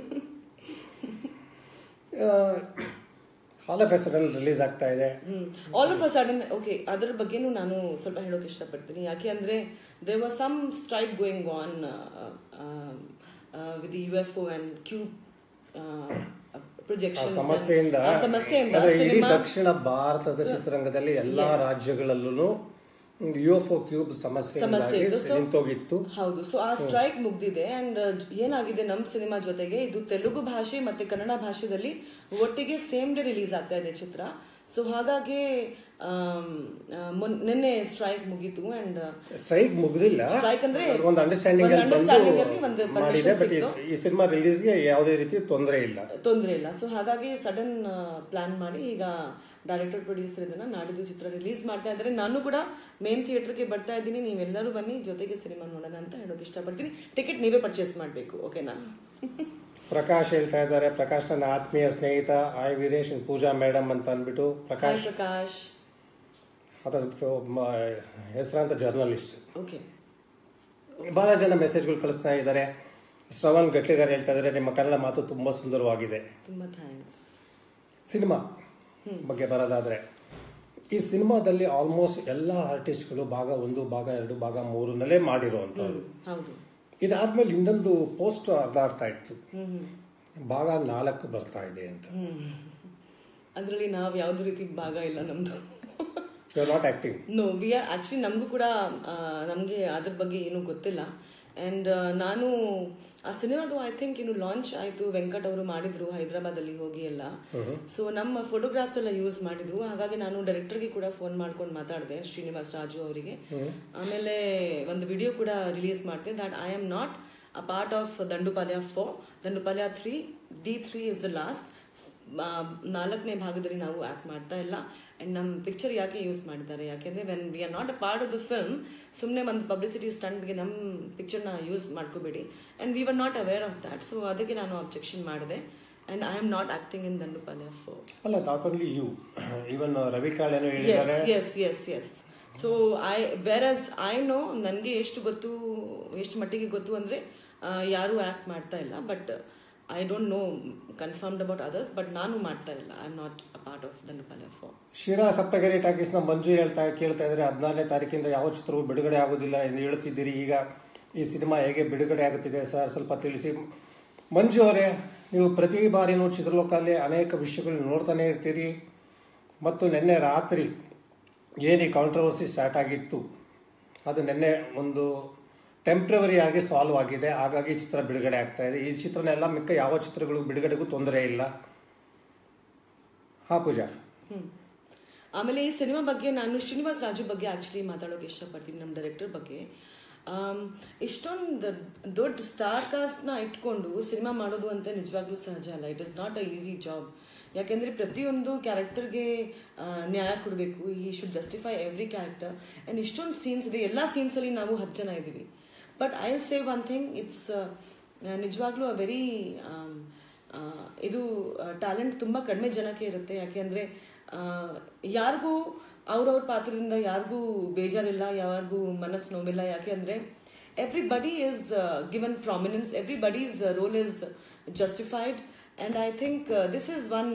ಹಾಲ್ ಆಫ್ ಹೆಸರಲ್ಲಿ ರಿಲೀಸ್ ಆಗ್ತಾ ಇದೆ all of a sudden okay ಅದ್ರ ಬಗ್ಗೆನೂ ನಾನು ಸ್ವಲ್ಪ ಹೇಳೋಕೆ ಇಷ್ಟಪಡ್ತೀನಿ ಯಾಕೆ ಅಂದ್ರೆ they was some strike going on with U F O and Qube ಆ ಪ್ರೊಜೆಕ್ಷನ್ ಸಮಸ್ಯೆಯಿಂದ ಸಮಸ್ಯೆಯಿಂದ ಅಂದ್ರೆ ಇಡೀ ಸಿನಿಮಾ ದಕ್ಷಿಣ ಭಾರತದ ಚಿತ್ರರಂಗದಲ್ಲಿ ಎಲ್ಲಾ ರಾಜ್ಯಗಳಲ್ಲೂ ಯು ಎಫ್ ಒ ಕ್ಯೂಬ್ ಸಮಸ್ಯೆಯಿಂದಾಗಿ ಇತ್ತು. So- ನಿಂತೋಗಿತ್ತು ಹೌದು ಸೊ ಆ ಸ್ಟ್ರೈಕ್ ಮುಗ್ದಿದೆ ಅಂಡ್ ಏನಾಗಿದೆ ನಮ್ಮ ಸಿನಿಮಾ ಜೊತೆಗೆ ಇದು ತೆಲುಗು ಭಾಷೆ ಮತ್ತೆ ಕನ್ನಡ ಭಾಷೆದಲ್ಲಿ ಒಟ್ಟಿಗೆ ಸೇಮ್ ಡೇ ರಿಲೀಸ್ ಆಗ್ತಾ ಇದೆ ಚಿತ್ರ ಸೊ ಹಾಗಾಗಿ ಆಮ್, ಆ, ಮೊನ್- ನಿನ್ನೆ ಸ್ಟ್ರೈಕ್ ಮುಗೀತು ಅಂಡ್ ಸ್ಟ್ರೈಕ್ ಮುಗ್ದಿಲ್ಲ Strike ಅಂದ್ರೆ ಒಂದು ಅಂಡರ್ಸ್ಟ್ಯಾಂಡಿಂಗ್ ಒಂದು ಅಲ್ಲಿ understanding ಅಲ್ಲಿ ಬಂದು ಒಂದು ಮಾಡಿದೆ ಬಟ್ permission ಈ ಸಿನಿಮಾ ರಿಲೀಸ್ಗೆ ಯಾವುದೇ ರೀತಿ ತೊಂದರೆ ಇಲ್ಲ ತೊಂದರೆ ಇಲ್ಲ ಸೊ ಹಾಗಾಗಿ ಸಡನ್ ಪ್ಲಾನ್ ಮಾಡಿ ಈಗ ಡೈರೆಕ್ಟರ್ ಪ್ರೊಡ್ಯೂಸರ್ ಇದನ್ನ ನಾಡಿದ್ದು ಚಿತ್ರ ರಿಲೀಸ್ ಮಾಡ್ತಾ ಇದ್ದಾರೆ ನಾನು ಕೂಡ ಮೇನ್ ಥಿಯೇಟರ್ಗೆ ಬರ್ತಾ ಇದ್ದೀನಿ ನೀವೆಲ್ಲರೂ ಬನ್ನಿ ಜೊತೆಗೆ ಸಿನಿಮಾ ನೋಡೋಣ ಅಂತ ಹೇಳೋಕೆ ಇಷ್ಟಪಡ್ತೀನಿ ಟಿಕೆಟ್ ನೀವೇ ಪರ್ಚೇಸ್ ಮಾಡಬೇಕು ಓಕೆನಾ ಪ್ರಕಾಶ್ ಹೇಳ್ತಾ ಇದ್ದಾರೆ ಪ್ರಕಾಶ್ ನನ್ನ ಆತ್ಮೀಯ ಸ್ನೇಹಿತ ಆಯ್ ವೀರೇಶ್ ಪೂಜಾ ಮೇಡಮ್ ಅಂತ ಅಂದ್ಬಿಟ್ಟು ಹಾಯ್ ಪ್ರಕಾಶ್ ಪ್ರಕಾಶ್ ಆತ ಮ- ಹೆಸರಾಂತ ಜರ್ನಲಿಸ್ಟ್ ಓಕೆ ಬಹಳ ಜನ ಮೆಸೇಜ್ಗಳು ಕಳಿಸ್ತಾ ಇದ್ದಾರೆ ಶ್ರವಣ್ ಗಟ್ಲಿಗಾರ್ ಹೇಳ್ತಾ ಇದ್ದಾರೆ ನಿಮ್ಮ ಕನ್ನಡ ಮಾತು ತುಂಬಾ ಸುಂದರವಾಗಿದೆ ತುಂಬಾ ಥ್ಯಾಂಕ್ಸ್ ಸಿನಿಮಾ ಬಗ್ಗೆ ಬರೋದಾದ್ರೆ ಈ ಸಿನಿಮಾದಲ್ಲಿ ಆಲ್ಮೋಸ್ಟ್ ಎಲ್ಲ ಆರ್ಟಿಸ್ಟ್ಗಳು ಭಾಗ ಒಂದು ಭಾಗ ಎರಡು ಭಾಗ ಮೂರನಲ್ಲೇ ಮಾಡಿರುವಂಥದ್ದು ಹೌದು ಇದಾದ್ಮೇಲೆ ಇನ್ನೊಂದು ಪೋಸ್ಟ್ ಹರಿದಾಡ್ತಾ ಇತ್ತು ಹ್ಮ್ ಹ್ಮ್ ಭಾಗ ನಾಲ್ಕು ಬರ್ತಾ ಇದೆ ಅಂತ ಅದರಲ್ಲಿ ನಾವು ಯಾವ್ದು ರೀತಿ ಭಾಗ ಇಲ್ಲ ನಮ್ದು you are not active no we are actually ನಮಗೂ ಕೂಡ ನಮಗೆ ಅದ್ರ ಬಗ್ಗೆ ಏನೂ ಗೊತ್ತಿಲ್ಲ ಆ್ಯಂಡ್ ನಾನು ಆ ಸಿನಿಮಾದು ಐ ಥಿಂಕ್ ಇನ್ನು ಲಾಂಚ್ ಆಯಿತು ವೆಂಕಟ್ ಅವರು ಮಾಡಿದ್ರು ಹೈದರಾಬಾದಲ್ಲಿ ಹೋಗಿ ಎಲ್ಲ ಸೊ ನಮ್ಮ ಫೋಟೋಗ್ರಾಫ್ಸ್ ಎಲ್ಲ ಯೂಸ್ ಮಾಡಿದ್ರು ಹಾಗಾಗಿ ನಾನು ಡೈರೆಕ್ಟರ್ಗೆ ಕೂಡ ಫೋನ್ ಮಾಡ್ಕೊಂಡು ಮಾತಾಡಿದೆ ಶ್ರೀನಿವಾಸ್ ರಾಜು ಅವರಿಗೆ ಆಮೇಲೆ ಒಂದು ವಿಡಿಯೋ ಕೂಡ ರಿಲೀಸ್ ಮಾಡಿದೆ that I am not a part of Dandupalya four Dandupalya three D three is the last ನಾಲ್ಕನೇ ಭಾಗದಲ್ಲಿ ನಾವು ಆಕ್ಟ್ ಮಾಡ್ತಾ ಇಲ್ಲ ಅಂಡ್ ನಮ್ಮ ಪಿಕ್ಚರ್ ಯಾಕೆ ಯೂಸ್ ಮಾಡಿದ್ದಾರೆ ಯಾಕೆಂದ್ರೆ when we are not a part of the film ಸುಮ್ಮನೆ ಒಂದು ಪಬ್ಲಿಸಿಟಿ ಸ್ಟಂಟ್ಗೆ ನಮ್ಮ ಪಿಕ್ಚರ್ನ ಯೂಸ್ ಮಾಡ್ಕೋಬೇಡಿ and we were not aware of that so ಅದಕ್ಕೆ ನಾನು ಅಬ್ಜೆಕ್ಷನ್ ಮಾಡಿದೆ and I am not acting in Dandupalya four ಅಲ್ಲ not only you even Ravi ಕಾಳೇನು ಹೇಳಿದ್ದಾರೆ yes yes yes so I were as I know ನನಗೆ ಎಷ್ಟು ಗೊತ್ತು ಎಷ್ಟು ಮಟ್ಟಿಗೆ ಗೊತ್ತು ಅಂದರೆ ಯಾರೂ ಆ್ಯಕ್ಟ್ ಮಾಡ್ತಾ ಇಲ್ಲ but I don't know confirmed about others but ನಾನು ಮಾಡ್ತಾ ಇಲ್ಲ I am not a part of Dandupalya four Sira Saptagiri ಟಾಕೀಸ್ನ ಮಂಜು ಹೇಳ್ತಾ ಕೇಳ್ತಾ ಇದ್ರೆ ಹದಿನಾರನೇ ತಾರೀಕಿಂದ ಯಾವ ಚಿತ್ರವು ಬಿಡುಗಡೆ ಆಗುವುದಿಲ್ಲ ಎಂದು ಹೇಳುತ್ತಿದ್ದೀರಿ ಈಗ ಈ ಸಿನಿಮಾ ಹೇಗೆ ಬಿಡುಗಡೆ ಆಗುತ್ತಿದೆ ಸರ್ ಸ್ವಲ್ಪ ತಿಳಿಸಿ ಮಂಜು ಅವರೇ ನೀವು ಪ್ರತಿ ಬಾರಿನೂ ಚಿತ್ರಲೋಕಲ್ಲಿ ಅನೇಕ ವಿಷಯಗಳು ನೋಡ್ತಾನೆ ಇರ್ತೀರಿ ಮತ್ತು ನಿನ್ನೆ ರಾತ್ರಿ ಏನು ಈ ಕಾಂಟ್ರವರ್ಸಿ ಸ್ಟಾರ್ಟ್ ಆಗಿತ್ತು ಅದು ನಿನ್ನೆ ಒಂದು ಟೆಂಪ್ರವರಿ ಆಗಿ ಸಾಲ್ವ್ ಆಗಿದೆ ಹಾಗಾಗಿ ಚಿತ್ರ ಬಿಡುಗಡೆ ಆಗ್ತಾ ಇದೆ ಈ ಚಿತ್ರನೆಲ್ಲ ಮಿಕ್ಕ ಯಾವ ಚಿತ್ರಗಳು ಬಿಡುಗಡೆಗೂ ತೊಂದರೆ ಇಲ್ಲ ಹಾ ಪೂಜಾ ಹ್ಮ್. ಆಮೇಲೆ ಈ ಸಿನಿಮಾ ಬಗ್ಗೆ ನಾನು ಶ್ರೀನಿವಾಸ್ ರಾಜು ಬಗ್ಗೆ ಆಕ್ಚುಲಿ ಮಾತಾಡೋಕೆ ಇಷ್ಟಪಡ್ತೀನಿ ನಮ್ಮ ಡೈರೆಕ್ಟರ್ ಬಗ್ಗೆ ಆಮ್, ಇಷ್ಟೊಂದು ದೊಡ್ಡ ಸ್ಟಾರ್ ಕಾಸ್ಟ್ನ ಇಟ್ಕೊಂಡು ಸಿನಿಮಾ ಮಾಡೋದು ಅಂತ ನಿಜವಾಗ್ಲೂ ಸಹಜ ಅಲ್ಲ it is not a easy job ಯಾಕೆಂದ್ರೆ ಪ್ರತಿಯೊಂದು ಕ್ಯಾರೆಕ್ಟರ್ಗೆ ನ್ಯಾಯ ಕೊಡಬೇಕು ಈ should justify every character and ಇಷ್ಟೊಂದು ಸೀನ್ಸ್ ಇದೆ ಎಲ್ಲ ಸೀನ್ಸಲ್ಲಿ ನಾವು ಹತ್ತು ಜನ ಇದ್ದೀವಿ but I will say one thing it's ನಿಜವಾಗ್ಲೂ ಅ ವೆರಿ ಇದು ಟ್ಯಾಲೆಂಟ್ ತುಂಬ ಕಡಿಮೆ ಜನಕ್ಕೆ ಇರುತ್ತೆ ಯಾಕೆಂದರೆ ಯಾರಿಗೂ ಅವ್ರವ್ರ ಪಾತ್ರದಿಂದ ಯಾರಿಗೂ ಬೇಜಾರಿಲ್ಲ ಯಾರಿಗೂ ಮನಸ್ಸು ನೋವಿಲ್ಲ ಯಾಕೆ ಅಂದರೆ everybody is given prominence everybody's role is justified and I think this is one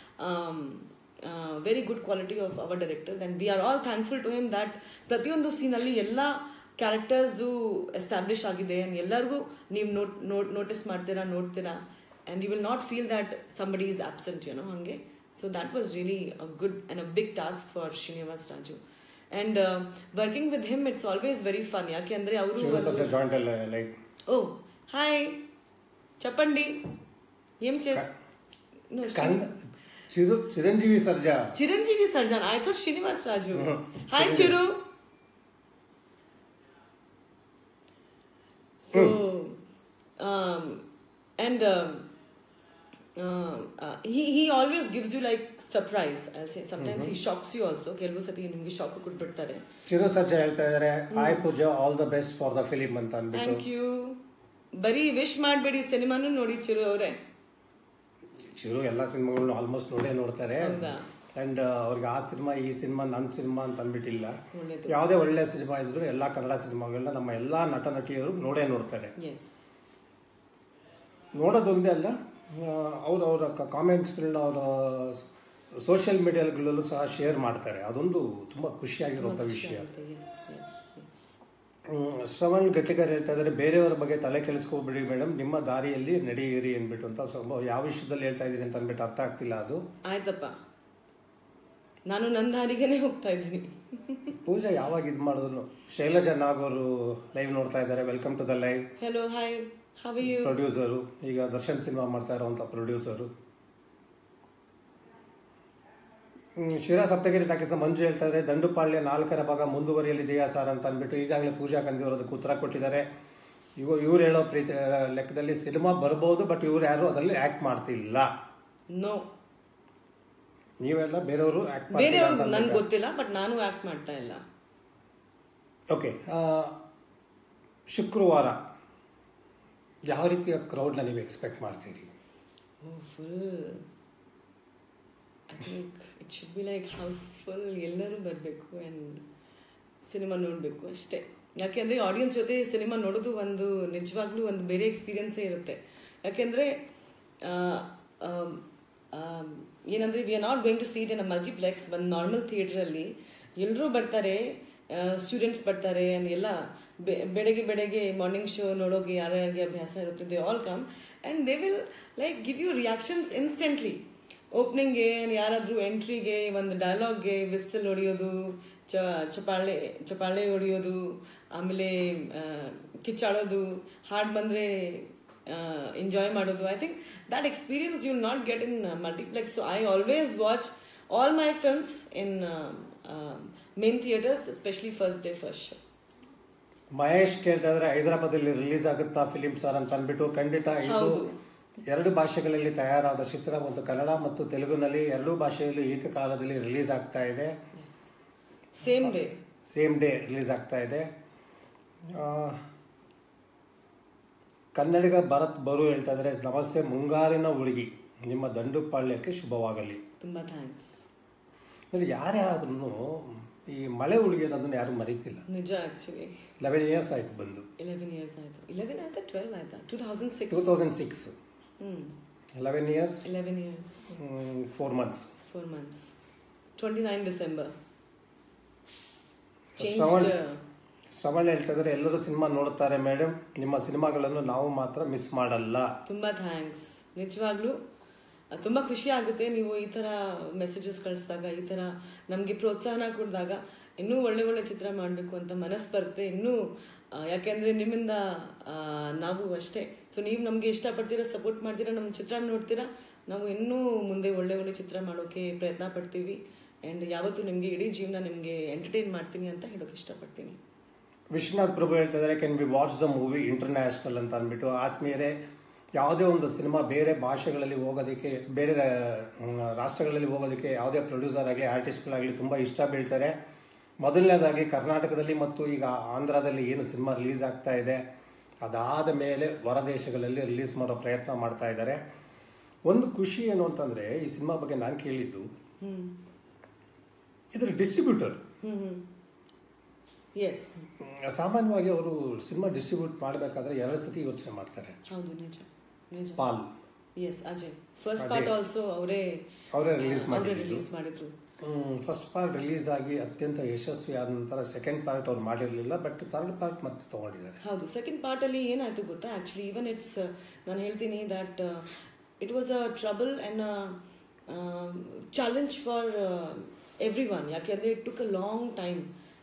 very good quality of our director and we are all thankful to him that ಪ್ರತಿಯೊಂದು ಸೀನಲ್ಲಿ ಎಲ್ಲ ಕ್ಯಾರೆಕ್ಟರ್ಸು ಎಸ್ಟಾಬ್ಲಿಷ್ ಆಗಿದೆ and ಎಲ್ಲರಿಗೂ ನೀವು note note notice ಮಾಡ್ತೀರಾ ನೋಡ್ತೀರಾ and you will not feel that somebody is absent ಏನೋ ಹಾಗೆ so that was really a good and a big task for Srinivas Raju and working with him it's always very fun ಯಾಕೆಂದ್ರೆ ಶಿವ ಅವರು such joint ಅಲ್ಲ like oh hi చెప్పండి ఏం చేస్ No, ಕನ್ Chiru Chiranjeevi Sarja Chiranjeevi Sarja I thought Srinivas Raju hi Chiru so and he he always gives you like surprise i'll say sometimes he shocks you also ಕೆಲವು ಸತಿ ನಿಮ್ಗೆ ಶಾಕ್ ಕೊಟ್ಬಿಡ್ತಾರೆ ಚಿರು ಸರ್ಜಾ ಹೇಳ್ತಾ ಇದಾರೆ hi Pooja all the best for the film ಅಂತ ಅಂದ್ಬಿಟ್ಟು ಥ್ಯಾಂಕ್ ಯು ಬರೀ ವಿಶ್ ಮಾಡಬೇಡಿ ಸಿನಿಮಾನು ನೋಡಿ ಚಿರು ಅವರೇ ಚಿರು ಎಲ್ಲ ಸಿನಿಮಾಗಳನ್ನ ಆಲ್ಮೋಸ್ಟ್ ನೋಡೇ ನೋಡ್ತಾರೆ ಹೌದಾ? ಅಂಡ್ ಅವ್ರಿಗೆ ಆ ಸಿನಿಮಾ ಈ ಸಿನಿಮಾ ನನ್ನ ಸಿನಿಮಾ ಅಂತ ಅಂದ್ಬಿಟ್ಟಿಲ್ಲ ಒಳ್ಳೇದು. ಯಾವುದೇ ಒಳ್ಳೆ ಸಿನಿಮಾ ಇದ್ರು ಎಲ್ಲ ಕನ್ನಡ ಸಿನಿಮಾಗಳನ್ನ ನಮ್ಮ ಎಲ್ಲ ನಟ ನಟಿಯರು ನೋಡೇ ನೋಡ್ತಾರೆ ಎಸ್ ನೋಡೋದೊಂದೇ ಅಲ್ಲ ಅವರು ಅವರ ಕಾಮೆಂಟ್ಸ್ಗಳನ್ನ ಅವರ ಸೋಷಿಯಲ್ ಮೀಡಿಯಾಗಳಲ್ಲೂ ಸಹ ಶೇರ್ ಮಾಡ್ತಾರೆ ಅದೊಂದು ತುಂಬ ಖುಷಿಯಾಗಿರುವಂಥ ವಿಷಯ yes yes yes hmm, Shravan Gattikar ಹೇಳ್ತಾ ಇದ್ದಾರೆ ಬೇರೆಯವರ ಬಗ್ಗೆ ತಲೆ ಕೆಲಿಸ್ಕೋಬೇಡಿ ಮೇಡಮ್ ನಿಮ್ಮ ದಾರಿಯಲ್ಲಿ ನಡೆಯಿರಿ ಅಂದ್ಬಿಟ್ಟು ಅಂತ ಸ್ವಲ್ಪ ಯಾವ ವಿಷಯದಲ್ಲಿ ಹೇಳ್ತಾ ಇದ್ದೀರಿ ಅಂತ ಅಂದ್ಬಿಟ್ಟು ಅರ್ಥ ಆಗ್ತಿಲ್ಲ ಅದು ಆಯ್ತಪ್ಪ ನಾನು ನನ್ನ ದಾರಿಗೆನೆ ಹೋಗ್ತಾ ಇದ್ದೀನಿ ಪೂಜಾ ಯಾವಾಗ ಇದು ಮಾಡಿದ್ರು ಶೈಲಜಾ ನಾಗ್ ಅವರು ಲೈವ್ ನೋಡ್ತಾ ಇದ್ದಾರೆ welcome to the live hello hi how you producer ಈಗ ದರ್ಶನ್ ಸಿನಿಮಾ ಮಾಡ್ತಾ ಇರೋವಂಥ producer hmm, Sira Saptagiri talkies Manju ಹೇಳ್ತಾ ಇದ್ದಾರೆ ದಂಡುಪಾಳ್ಯ ನಾಲ್ಕರ ಭಾಗ ಮುಂದುವರಿಯಲಿದೆಯಾ ಸರ್ ಅಂತ ಅಂದ್ಬಿಟ್ಟು ಈಗಾಗಲೇ ಪೂಜಾ ಕಂದಿಯವರು ಅದಕ್ಕೆ ಉತ್ತರ ಕೊಟ್ಟಿದ್ದಾರೆ ಇವ ಇವ್ರು ಹೇಳೋ ಪ್ರೀತಿ ಲೆಕ್ಕದಲ್ಲಿ ಸಿನಿಮಾ ಬರ್ಬೋದು ಬಟ್ ಇವ್ರು ಯಾರು ಅದರಲ್ಲಿ ಆಕ್ಟ್ ಮಾಡ್ತಿಲ್ಲ ನೋ ನೀವೆಲ್ಲ ಬೇರೆಯವರು ಆಕ್ಟ್ ಬೇರೆಯವ್ರು ನನ್ಗೆ ಗೊತ್ತಿಲ್ಲ ಬಟ್ ನಾನು ಆಕ್ಟ್ ಮಾಡ್ತಾ ಇಲ್ಲ ಓಕೆ ಶುಕ್ರವಾರ ಯಾವ ರೀತಿಯ ಕ್ರೌಡ್ನ ನೀವು ಎಕ್ಸ್ಪೆಕ್ಟ್ ಮಾಡ್ತೀರಿ full I think it should be like house full ಎಲ್ಲರೂ ಬರಬೇಕು ಆ್ಯಂಡ್ ಸಿನಿಮಾ ನೋಡಬೇಕು ಅಷ್ಟೇ ಯಾಕೆಂದರೆ ಆಡಿಯನ್ಸ್ ಜೊತೆ ಸಿನಿಮಾ ನೋಡೋದು ಒಂದು ನಿಜವಾಗ್ಲೂ ಒಂದು ಬೇರೆ ಎಕ್ಸ್ಪೀರಿಯನ್ಸೇ ಇರುತ್ತೆ ಯಾಕೆಂದರೆ ಏನಂದರೆ we are not going to seat in a multiplex ಒಂದು ನಾರ್ಮಲ್ ಥಿಯೇಟ್ರಲ್ಲಿ ಎಲ್ಲರೂ ಬರ್ತಾರೆ ಸ್ಟೂಡೆಂಟ್ಸ್ ಬರ್ತಾರೆ ಆ್ಯಂಡ್ ಎಲ್ಲ ಬೆ- ಬೆಳಗ್ಗೆ ಬೆಳಗ್ಗೆ ಮಾರ್ನಿಂಗ್ ಶೋ ನೋಡೋಕೆ ಯಾರ್ಯಾರಿಗೆ ಅಭ್ಯಾಸ ಇರುತ್ತೆ they all come and they will like give you reactions instantly ಓಪನಿಂಗ್ಗೆ ಯಾರಾದರೂ ಎಂಟ್ರಿಗೆ ಒಂದು ಡೈಲಾಗ್ಗೆ ವಿಸ್ಸಲ್ ಹೊಡೆಯೋದು ಚ ಚಪಾಳೆ ಚಪಾಳೆ ಹೊಡೆಯೋದು ಆಮೇಲೆ ಆ, ಕಿಚ್ಚಾಡೋದು ಹಾಡು ಬಂದರೆ ಎಂಜಾಯ್ ಮಾಡೋದು I think that experience you not get in multiplex I always watch all my films in main theatres especially first day first show Mahesh ಕೇಳ್ತಾ ಇದ್ರೆ ಹೈದರಾಬಾದಲ್ಲಿ ರಿಲೀಸ್ ಆಗುತ್ತಾ ಫಿಲಿಂ ಸರ್ ಅಂತ ಅಂದ್ಬಿಟ್ಟು ಖಂಡಿತ ಇದು ಹೌದು. ಎರಡು ಭಾಷೆಗಳಲ್ಲಿ ತಯಾರಾದ ಚಿತ್ರ ಒಂದು ಕನ್ನಡ ಮತ್ತು ತೆಲುಗುನಲ್ಲಿ ಎರಡೂ ಭಾಷೆಯಲ್ಲಿ ಏಕಕಾಲದಲ್ಲಿ ರಿಲೀಸ್ ಆಗ್ತಾ ಇದೆ same day same day release ಆಗ್ತಾ ಇದೆ ಆ, ಕನ್ನಡಿಗ ಭರತ್ ಬರು ಹೇಳ್ತಾ ಇದ್ದಾರೆ ನಮಸ್ತೆ ಮುಂಗಾರಿನ ಹುಡುಗಿ ನಿಮ್ಮ ದಂಡುಪಾಳ್ಯಕ್ಕೆ ಶುಭವಾಗಲಿ ತುಂಬ ಥ್ಯಾಂಕ್ಸ್ ಅಂದರೆ ಯಾರೇ ಆದ್ರೂ ಈ ಮಳೆ ಹುಡುಗಿ ಅನ್ನೋದನ್ನ ಯಾರು ಮರೀತಿಲ್ಲ ನಿಜ ಆ್ಯಕ್ಚುಲಿ ಲೆವೆನ್ ಇಯರ್ಸ್ ಆಯ್ತು ಬಂದು ಇಲೆವೆನ್ ಇಯರ್ಸ್ ಆಯಿತು ಇಲೆವೆನ್ ಆಯ್ತಾ ಟ್ವೆಲ್ವ್ ಆಯ್ತಾ two thousand two six thousand six ಹ್ಞೂ eleven years eleven years four months four months twenty nine December Shravan change Shravan ಹೇಳ್ತಾ ಇದ್ದಾರೆ ಎಲ್ಲರೂ ಸಿನಿಮಾ ನೋಡ್ತಾರೆ ಮೇಡಮ್ ನಿಮ್ಮ ಸಿನಿಮಾಗಳನ್ನು ನಾವು ಮಾತ್ರ ಮಿಸ್ ಮಾಡಲ್ಲ ತುಂಬ ಥ್ಯಾಂಕ್ಸ್ ನಿಜವಾಗ್ಲೂ ಅಹ್, ತುಂಬ ಖುಷಿ ಆಗುತ್ತೆ ನೀವು ಈ ಥರ ಮೆಸೇಜಸ್ ಕಳಿಸಿದಾಗ ಈ ಥರ ನಮಗೆ ಪ್ರೋತ್ಸಾಹನ ಕೊಡಿದಾಗ ಇನ್ನೂ ಒಳ್ಳೆ ಒಳ್ಳೆ ಚಿತ್ರ ಮಾಡಬೇಕು ಅಂತ ಮನಸ್ಸು ಬರುತ್ತೆ ಇನ್ನೂ ಅಹ್, ಯಾಕೆಂದ್ರೆ ನಿಮ್ಮಿಂದ ಅಹ್, ನಾವು ಅಷ್ಟೇ ಸೊ ನೀವು ನಮಗೆ ಇಷ್ಟಪಡ್ತೀರಾ ಸಪೋರ್ಟ್ ಮಾಡ್ತೀರಾ ನಮ್ಮ ಚಿತ್ರ ನೋಡ್ತೀರಾ ನಾವು ಇನ್ನೂ ಮುಂದೆ ಒಳ್ಳೆ ಒಳ್ಳೆ ಚಿತ್ರ ಮಾಡೋಕೆ ಪ್ರಯತ್ನ ಪಡ್ತೀವಿ ಆ್ಯಂಡ್ ಯಾವತ್ತೂ ನಿಮಗೆ ಇಡೀ ಜೀವನ ನಿಮಗೆ ಎಂಟರ್ಟೈನ್ ಮಾಡ್ತೀನಿ ಅಂತ ಹೇಳೋಕೆ ಇಷ್ಟಪಡ್ತೀನಿ ವಿಶ್ವನಾಥ್ ಪ್ರಭು ಹೇಳ್ತಾ ಇದ್ದಾರೆ can be watch the movie international ಅಂತ ಅಂದ್ಬಿಟ್ಟು ಆತ್ಮೀಯರೇ ಯಾವುದೇ ಒಂದು ಸಿನಿಮಾ ಬೇರೆ ಭಾಷೆಗಳಲ್ಲಿ ಹೋಗೋದಕ್ಕೆ ಬೇರೆ ಮ್, ರಾಷ್ಟ್ರಗಳಲ್ಲಿ ಹೋಗೋದಕ್ಕೆ ಯಾವುದೇ ಪ್ರೊಡ್ಯೂಸರ್ ಆಗಲಿ ಆರ್ಟಿಸ್ಟ್ಗಳಾಗಲಿ ತುಂಬ ಇಷ್ಟ ಬೀಳ್ತಾರೆ ಮೊದಲನೇದಾಗಿ ಕರ್ನಾಟಕದಲ್ಲಿ ಮತ್ತು ಈಗ ಆಂಧ್ರದಲ್ಲಿ ಏನು ಸಿನಿಮಾ ರಿಲೀಸ್ ಆಗ್ತಾ ಇದೆ ಅದಾದ ಮೇಲೆ ಹೊರದೇಶಗಳಲ್ಲಿ ರಿಲೀಸ್ ಮಾಡೋ ಪ್ರಯತ್ನ ಮಾಡ್ತಾ ಇದ್ದಾರೆ ಒಂದು ಖುಷಿ ಏನು ಅಂತಂದರೆ ಈ ಸಿನಿಮಾ ಬಗ್ಗೆ ನಾನು ಕೇಳಿದ್ದು ಹ್ಞೂ ಇದರ ಡಿಸ್ಟ್ರಿಬ್ಯೂಟರ್ ಹ್ಞೂ ಹ್ಞೂ ಎಸ್ ಸಾಮಾನ್ಯವಾಗಿ ಅವರು ಸಿನಿಮಾ ಡಿಸ್ಟ್ರಿಬ್ಯೂಟ್ ಮಾಡಬೇಕಾದ್ರೆ ಎರಡು ಸತಿ ಯೋಚನೆ ಮಾಡ್ತಾರೆ ಹೌದು ನಿಜ ನಿಜ ಪಾಲ್ yes Ajay first Ajay. Part also ಅವರೇ ಅವರೇ ರಿಲೀಸ್ ಅವರೇ ಮಾಡಿದ್ರು ರಿಲೀಸ್ ಮಾಡಿದ್ರು ಫಸ್ಟ್ ಪಾರ್ಟ್ ರಿಲೀಸ್ ಆಗಿ ಅತ್ಯಂತ ಯಶಸ್ವಿ ಆದ ನಂತರ ಸೆಕೆಂಡ್ ಪಾರ್ಟ್ ಅವ್ರು ಮಾಡಿರಲಿಲ್ಲ ಬಟ್ ಥರ್ಡ್ ಪಾರ್ಟ್ ಮತ್ತೆ ತಗೊಂಡಿದ್ದಾರೆ ಹೌದು ಸೆಕೆಂಡ್ ಪಾರ್ಟ್ ಅಲ್ಲಿ ಏನಾಯ್ತು ಗೊತ್ತಾ ಆಕ್ಚುಲಿ ಈವನ್ ಇಟ್ಸ್ ನಾನು ಹೇಳ್ತೀನಿ that it was a trouble and challenge for everyone ಯಾಕೆಂದ್ರೆ it took a long time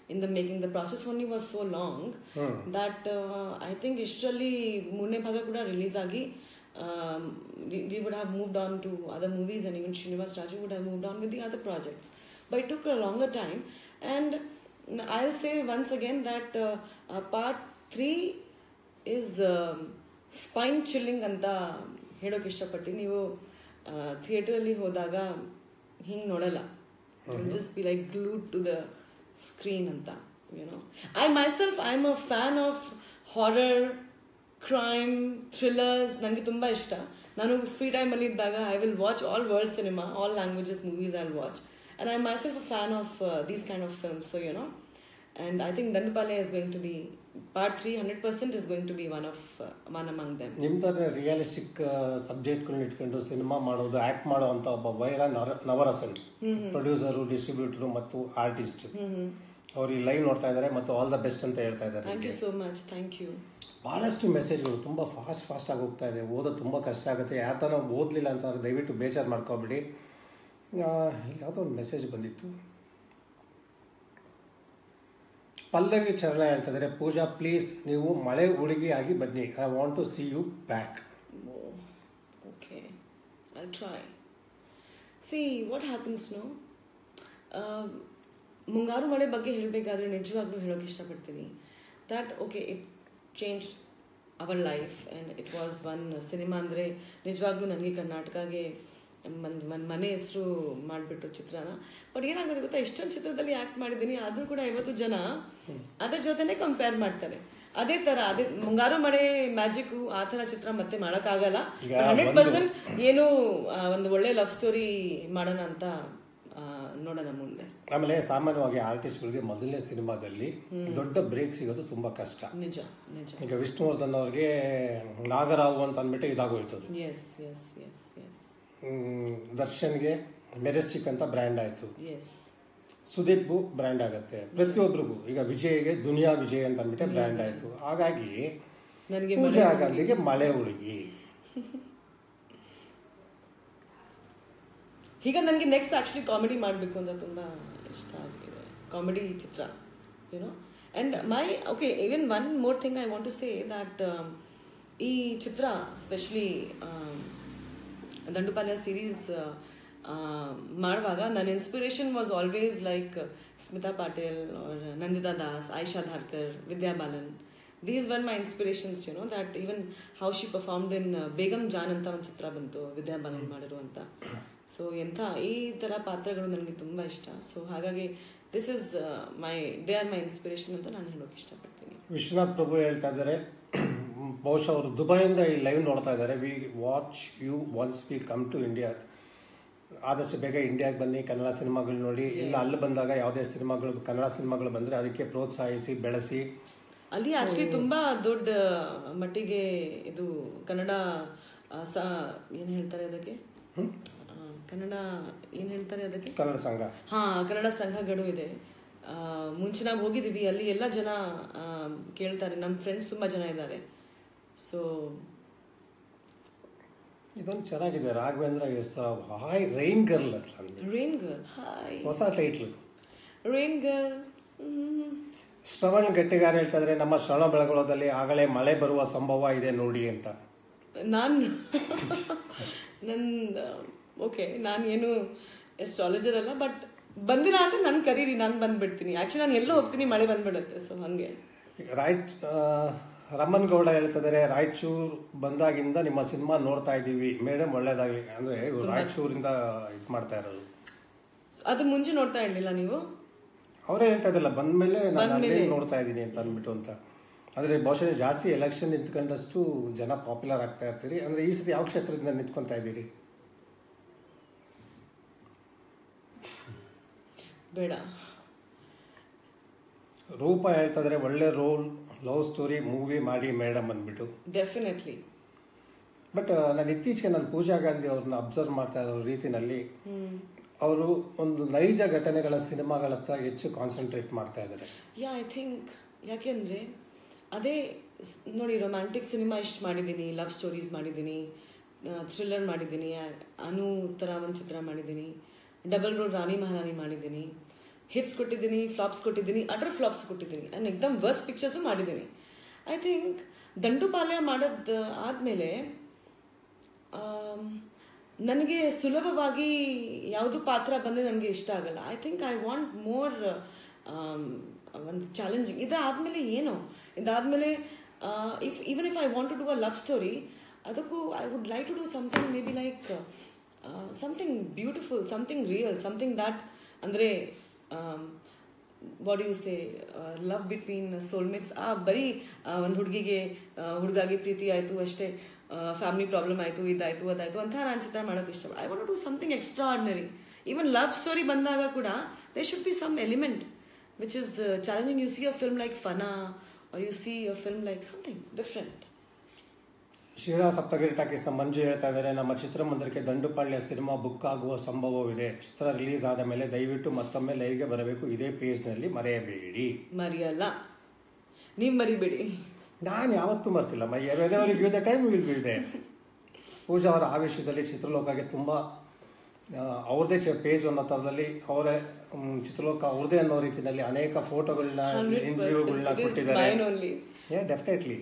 in the making the process only was so long that I think ಇಷ್ಟರಲ್ಲಿ ಮೂರನೇ ಭಾಗ ಕೂಡ ರಿಲೀಸ್ ಆಗಿ we would have moved on to other movies and even Srinivas Raju would have moved on with the other projects but it took a longer time and I will say once again that part three is spine chilling ಅಂತ ಹೇಳೋಕೆ ಇಷ್ಟಪಡ್ತೀನಿ ನೀವು ಥಿಯೇಟರಲ್ಲಿ ಹೋದಾಗ ಹಿಂಗೆ ನೋಡಲ್ಲ just be like glued to the screen ಅಂತ you know I myself I am a fan of horror crime thrillers ನನಗೆ ತುಂಬ ಇಷ್ಟ ನಾನು ಫ್ರೀ ಟೈಮಲ್ಲಿ ಇದ್ದಾಗ I will watch all world cinema all languages movies I watch and I myself a fan of these kind of films so you know and I think Dandapalya is going to be part three. Hundred percent is going to be one of uh, one among them. ನಿಮ್ಮ ಥರ realistic ಸಬ್ಜೆಕ್ಟ್ಗಳನ್ನ ಇಟ್ಕೊಂಡು cinema ಮಾಡೋದು act ಮಾಡೋ ಅಂತ ಒಬ್ಬ ವೈರ ನರ Navarasan producer distributor ಮತ್ತು ಆರ್ಟಿಸ್ಟ್ ಅವ್ರು ಈ ಲೈವ್ ನೋಡ್ತಾ ಇದ್ದಾರೆ ಮತ್ತು ಆಲ್ ದ ಬೆಸ್ಟ್ ಅಂತ ಹೇಳ್ತಾ ಇದ್ದಾರೆ Thank you so much. Thank you. ಭಾಳಷ್ಟು ಮೆಸೇಜ್ಗಳು ತುಂಬ ಫಾಸ್ಟ್ ಫಾಸ್ಟ್ ಆಗಿ ಹೋಗ್ತಾ ಇದೆ ಓದೋದು ತುಂಬ ಕಷ್ಟ ಆಗುತ್ತೆ ಯಾರ ಥರ ಓದಲಿಲ್ಲ ಅಂತಂದ್ರೆ ದಯವಿಟ್ಟು ಬೇಜಾರು ಮಾಡ್ಕೊಬೇಡಿ ಆ, ಇಲ್ಲಿ ಯಾವುದೋ ಒಂದು ಮೆಸೇಜ್ ಬಂದಿತ್ತು ಪಲ್ಲವಿ ಚರಣ ಹೇಳ್ತಾ ಇದ್ದಾರೆ ಪೂಜಾ ಪ್ಲೀಸ್ ನೀವು ಮಳೆ ಹುಡುಗಿಯಾಗಿ ಬನ್ನಿ I want to see you back Oh, okay. I'll try. See, what happens no? Um, ಮುಂಗಾರು ಮಳೆ ಬಗ್ಗೆ ಹೇಳಬೇಕಾದ್ರೆ ನಿಜವಾಗ್ಲೂ ಹೇಳೋಕೆ ಇಷ್ಟಪಡ್ತೀನಿ that okay it change our life and it was one cinema ಅಂದರೆ ನಿಜವಾಗ್ಲೂ ನನಗೆ ಕರ್ನಾಟಕಗೆ ಒಂದು ಒಂದು ಮನೆ ಹೆಸರು ಮಾಡಿಬಿಟ್ರು ಚಿತ್ರನ ಬಟ್ ಏನಾಗುತ್ತೆ ಗೊತ್ತಾ ಇಷ್ಟೊಂದು ಚಿತ್ರದಲ್ಲಿ ಆ್ಯಕ್ಟ್ ಮಾಡಿದ್ದೀನಿ ಆದರೂ ಕೂಡ ಇವತ್ತು ಜನ ಅದ್ರ ಜೊತೆನೆ ಕಂಪೇರ್ ಮಾಡ್ತಾರೆ ಅದೇ ತರ ಅದೇ ಮುಂಗಾರು ಮಳೆ ಮ್ಯಾಜಿಕ್ ಆ ಥರ ಚಿತ್ರ ಮತ್ತೆ ಮಾಡೋಕ್ಕಾಗಲ್ಲ ಈಗ ಹಂಡ್ರೆಡ್ ಒಂದು- ಪರ್ಸೆಂಟ್ ಏನು ಆ, ಒಂದು ಒಳ್ಳೆ ಲವ್ ಸ್ಟೋರಿ ಮಾಡೋಣ ಅಂತ ಆ, ನೋಡೋಣ ಮುಂದೆ ಆಮೇಲೆ ಸಾಮಾನ್ಯವಾಗಿ ಆರ್ಟಿಸ್ಟ್ಗಳಿಗೆ ಮೊದಲನೇ ಸಿನಿಮಾದಲ್ಲಿ ದೊಡ್ಡ ಬ್ರೇಕ್ ಸಿಗೋದು ತುಂಬ ಕಷ್ಟ ನಿಜ ನಿಜ ಈಗ ವಿಷ್ಣುವರ್ಧನ್ ಅವ್ರಿಗೆ ನಾಗರಾವು ಅಂತ ಅಂದ್ಬಿಟ್ಟು ಇದಾಗೋಯ್ತು ಅದು yes yes yes yes hmm, ದರ್ಶನ್ಗೆ ಮೆರೆಸ್ಟಿಕ್ ಅಂತ ಬ್ರ್ಯಾಂಡ್ ಆಯಿತು ಎಸ್ ಸುದೀಪ್ಗೂ ಬ್ರ್ಯಾಂಡ್ ಆಗುತ್ತೆ ಪ್ರತಿಯೊಬ್ಬರಿಗೂ ಈಗ ವಿಜಯ್ಗೆ ದುನಿಯಾ ವಿಜಯ್ ಅಂತ ಅಂದ್ಬಿಟ್ಟು ಬ್ರ್ಯಾಂಡ್ ಆಯಿತು ಹಾಗಾಗಿ ನನಗೆ ಪೂಜಾ ಗಾಂಧಿಗೆ ಮಳೆ ಹುಡುಗಿ ಈಗ ನನಗೆ ನೆಕ್ಸ್ಟ್ ಆ್ಯಕ್ಚುಲಿ ಕಾಮಿಡಿ ಮಾಡಬೇಕು ಅಂತ ತುಂಬ ಇಷ್ಟ ಆಗಿದೆ ಕಾಮಿಡಿ ಚಿತ್ರ you know and my okay even one more thing I want to say that ಈ ಚಿತ್ರ ಸ್ಪೆಷಲಿ ದಂಡುಪಾಲ್ಯ ಸೀರೀಸ್ ಮಾಡುವಾಗ ನನ್ನ inspiration was always like Smita Patil or Nandita Das Ayesha Dharker Vidya Balan these were my inspirations you know that even how she performed in Begum Jaan ಅಂತ ಒಂದು ಚಿತ್ರ ಬಂತು ವಿದ್ಯಾ ಬಾಲನ್ ಮಾಡಿರುವಂತ so ಎಂಥ ಈ ಥರ ಪಾತ್ರಗಳು ನನಗೆ ತುಂಬ ಇಷ್ಟ ಸೊ ಹಾಗಾಗಿ this is my they are my inspiration ಅಂತ ನಾನು ಹೇಳೋಕೆ ಇಷ್ಟಪಡ್ತೀನಿ ವಿಶ್ವನಾಥ್ ಪ್ರಭು ಹೇಳ್ತಾ ಇದ್ದಾರೆ ಬಹುಶಃ ಅವರು ದುಬೈಯಿಂದ ಈ ಲೈವ್ ನೋಡ್ತಾ ಇದ್ದಾರೆ we watch you once we come to India ಆದಷ್ಟು ಬೇಗ ಇಂಡಿಯಾಗೆ ಬನ್ನಿ ಕನ್ನಡ ಸಿನಿಮಾಗಳು ನೋಡಿ ಇಲ್ಲ ಅಲ್ಲಿ ಬಂದಾಗ ಯಾವುದೇ ಸಿನಿಮಾಗಳು ಕನ್ನಡ ಸಿನಿಮಾಗಳು ಬಂದರೆ ಅದಕ್ಕೆ ಪ್ರೋತ್ಸಾಹಿಸಿ ಬೆಳೆಸಿ ಅಲ್ಲಿ ಆಕ್ಚುಲಿ ತುಂಬಾ ದೊಡ್ಡ ಮಟ್ಟಿಗೆ ಇದು ಕನ್ನಡ ಆ, ಸ ಏನ್ ಹೇಳ್ತಾರೆ ಅದಕ್ಕೆ ಆ, ಕನ್ನಡ ಏನ್ ಹೇಳ್ತಾರೆ ಅದಕ್ಕೆ ಕನ್ನಡ ಸಂಘ ಹಾ ಕನ್ನಡ ಸಂಘಗಳು ಇದೆ ಆ, ಮುಂಚೆ ನಾವು ಹೋಗಿದೀವಿ ಅಲ್ಲಿ ಎಲ್ಲ ಜನ ಆ, ಕೇಳ್ತಾರೆ ನಮ್ಮ ಫ್ರೆಂಡ್ಸ್ ತುಂಬಾ ಜನ ಇದ್ದಾರೆ ಸೊ ಇದೊಂದು ಚೆನ್ನಾಗಿದೆ Raghavendra yes hi rain girl ಅಂತ ಅಂದ್ಬಿಟ್ಟು. ರೇನ್ ಗರ್ಲ್ ಹಾಯ್ ಹೊಸ title rain girl Shravan Gattigara ಹೇಳ್ತಾ ಇದ್ದಾರೆ ನಮ್ಮ ಶ್ರವಣ ಬೆಳಗೊಳದಲ್ಲಿ ಆಗಲೇ ಮಳೆ ಬರುವ ಸಂಭವ ಇದೆ ನೋಡಿ ಅಂತ ನಾನು ನನ್ನ ಓಕೆ ನಾನು ಏನು ಎಸ್ಟ್ರಾಲಜರ್ ಅಲ್ಲ ಬಟ್ ಬಂದಿಲ್ಲ ಅಂದ್ರೆ ನಾನು ಕರೀರಿ ನಾನು ಬಂದ್ಬಿಡ್ತೀನಿ ಆಕ್ಚುಲಿ ನಾನು ಎಲ್ಲೋ ಹೋಗ್ತೀನಿ ಮಳೆ ಬಂದ್ಬಿಡುತ್ತೆ ಸೊ ಹಂಗೆ ಈಗ ರಾಯಚ್ ಆ, ರಮನ್ ಗೌಡ ಹೇಳ್ತಿದ್ದಾರೆ ರಾಯಚೂರು ಬಂದಾಗಿಂದ ನಿಮ್ಮ ಸಿನಿಮಾ ನೋಡ್ತಾ ಇದ್ದೀವಿ ಮೇಡಮ್ ಒಳ್ಳೇದಾಗಲಿ ಅಂದ್ರೆ ಇವ್ರು ರಾಯಚೂರಿಂದ ಇದು ಮಾಡ್ತಾ ಇರೋದು So, ಅದು ಮುಂಚೆ ನೋಡ್ತಾ ಇರ್ಲಿಲ್ಲ ನೀವು ಅವರೇ ಹೇಳ್ತಾ ಇದ್ದಲ್ಲ ಬಂದ್ಮೇಲೆ ನಾನು ಬಂದ್ಮೇಲೆ. ಅಲ್ಲೇ ನೋಡ್ತಾ ಇದ್ದೀನಿ ಅಂತ ಅಂದ್ಬಿಟ್ಟು ಅಂತ ಅಂದ್ರೆ ಬಹುಶಃ ನೀವು ಜಾಸ್ತಿ ಎಲೆಕ್ಷನ್ ನಿಂತ್ಕೊಂಡಷ್ಟು ಜನ ಪಾಪ್ಯುಲರ್ ಆಗ್ತಾ ಇರ್ತೀರಿ ಅಂದ್ರೆ ಈ ಸತಿ ಯಾವ ಕ್ಷೇತ್ರದಿಂದ ನಿಂತ್ಕೊಂತಾ ಇದ್ದೀರಿ ಬೇಡ ರೂಪ ಹೇಳ್ತಾ ಇದ್ದಾರೆ ಒಳ್ಳೆ ರೋಲ್ ಲವ್ ಸ್ಟೋರಿ ಮೂವಿ ಮಾಡಿ ಮೇಡಮ್ ಅಂದ್ಬಿಟ್ಟು ಡೆಫಿನೆಟ್ಲಿ ಬಟ್ ನಾನು ಇತ್ತೀಚೆಗೆ ನಾನು ಪೂಜಾ ಗಾಂಧಿ ಅವ್ರನ್ನ ಅಬ್ಸರ್ವ್ ಮಾಡ್ತಾ ಇರೋ ರೀತಿನಲ್ಲಿ ಅವರು ಒಂದು ನೈಜ ಘಟನೆಗಳ ಸಿನಿಮಾಗಳತ್ತ ಹೆಚ್ಚು ಕಾನ್ಸಂಟ್ರೇಟ್ ಮಾಡ್ತಾ ಇದ್ದಾರೆ ಯಾ ಐ ಥಿಂಕ್ ಯಾಕೆಂದ್ರೆ ಅದೇ ಸ್- ನೋಡಿ ರೊಮ್ಯಾಂಟಿಕ್ ಸಿನಿಮಾ ಇಷ್ಟು ಮಾಡಿದ್ದೀನಿ ಲವ್ ಸ್ಟೋರೀಸ್ ಮಾಡಿದ್ದೀನಿ ಥ್ರಿಲ್ಲರ್ ಮಾಡಿದ್ದೀನಿ ಆ- ಅನು ಥರ ಒಂದು ಚಿತ್ರ ಮಾಡಿದ್ದೀನಿ ಡಬಲ್ ರೋಡ್ ರಾಣಿ ಮಹಾರಾಣಿ ಮಾಡಿದ್ದೀನಿ ಹಿಟ್ಸ್ ಕೊಟ್ಟಿದ್ದೀನಿ ಫ್ಲಾಪ್ಸ್ ಕೊಟ್ಟಿದ್ದೀನಿ ಅಡರ್ ಫ್ಲಾಪ್ಸ್ ಕೊಟ್ಟಿದ್ದೀನಿ ಆ್ಯಂಡ್ ಎಕ್ದಮ್ ವರ್ಸ್ಟ್ ಪಿಕ್ಚರ್ಸು ಮಾಡಿದ್ದೀನಿ ಐ ಥಿಂಕ್ ದಂಡುಪಾಲ್ಯ ಮಾಡೋದು ಆದಮೇಲೆ ನನಗೆ ಸುಲಭವಾಗಿ ಯಾವುದು ಪಾತ್ರ ಬಂದರೆ ನನಗೆ ಇಷ್ಟ ಆಗಲ್ಲ I think I want more ಒಂದು ಚಾಲೆಂಜಿಂಗ್ ಇದಾದಮೇಲೆ ಏನು ಇದಾದಮೇಲೆ if even if I want to do a love story ಅದಕ್ಕೂ I would like to do something maybe like something beautiful something real something that ಅಂದರೆ body you say love between soulmates ಆ ಬರೀ ಒಂದು ಹುಡುಗಿಗೆ ಹುಡುಗಾಗಿ ಪ್ರೀತಿ ಆಯಿತು ಅಷ್ಟೇ family problem ಆಯಿತು ಇದಾಯಿತು ಅದಾಯಿತು ಅಂತ ನಾನು ಚಿತ್ರ ಮಾಡೋಕ್ಕೆ ಇಷ್ಟ I want to something extraordinary even love story ಬಂದಾಗ ಕೂಡ they should be some element which is challenging you see a film like Fanaa or you see a film like something different Sira Saptagiri ಟಾಕೀಸ್ನ ಮಂಜು ಹೇಳ್ತಾ ಇದ್ದಾರೆ ನಮ್ಮ ಚಿತ್ರಮಂದಿರಕ್ಕೆ ದಂಡುಪಾಳ್ಯ ಸಿನಿಮಾ ಬುಕ್ ಆಗುವ ಸಂಭವವಿದೆ ಚಿತ್ರ release ಆದ ಮೇಲೆ ದಯವಿಟ್ಟು ಮತ್ತೊಮ್ಮೆ ಲೈವ್ಗೆ ಬರಬೇಕು ಇದೇ ಪೇಜ್ನಲ್ಲಿ ಮರೆಯಬೇಡಿ ಮರಿಯಲ್ಲ ನೀವು ಮರಿಬೇಡಿ ನಾನು ಯಾವತ್ತೂ ಮರ್ತಿಲ್ಲ my whenever the time will be ಇದೆ ಪೂಜಾ ಅವರ ಆವೇಶದಲ್ಲಿ ಚಿತ್ರಲೋಕಗೆ ತುಂಬ ಅವ್ರದೇ ಚ ಪೇಜ್ ಅನ್ನೋ ಥರದಲ್ಲಿ ಅವರೇ ಮ್, ಚಿತ್ರಲೋಕ ಅವ್ರದೇ ಅನ್ನೋ ರೀತಿಯಲ್ಲಿ ಅನೇಕ ಫೋಟೋಗಳನ್ನ ಇಂಟರ್ವ್ಯೂಗಳನ್ನ ಕೊಟ್ಟಿದ್ದಾರೆ mine only a definitely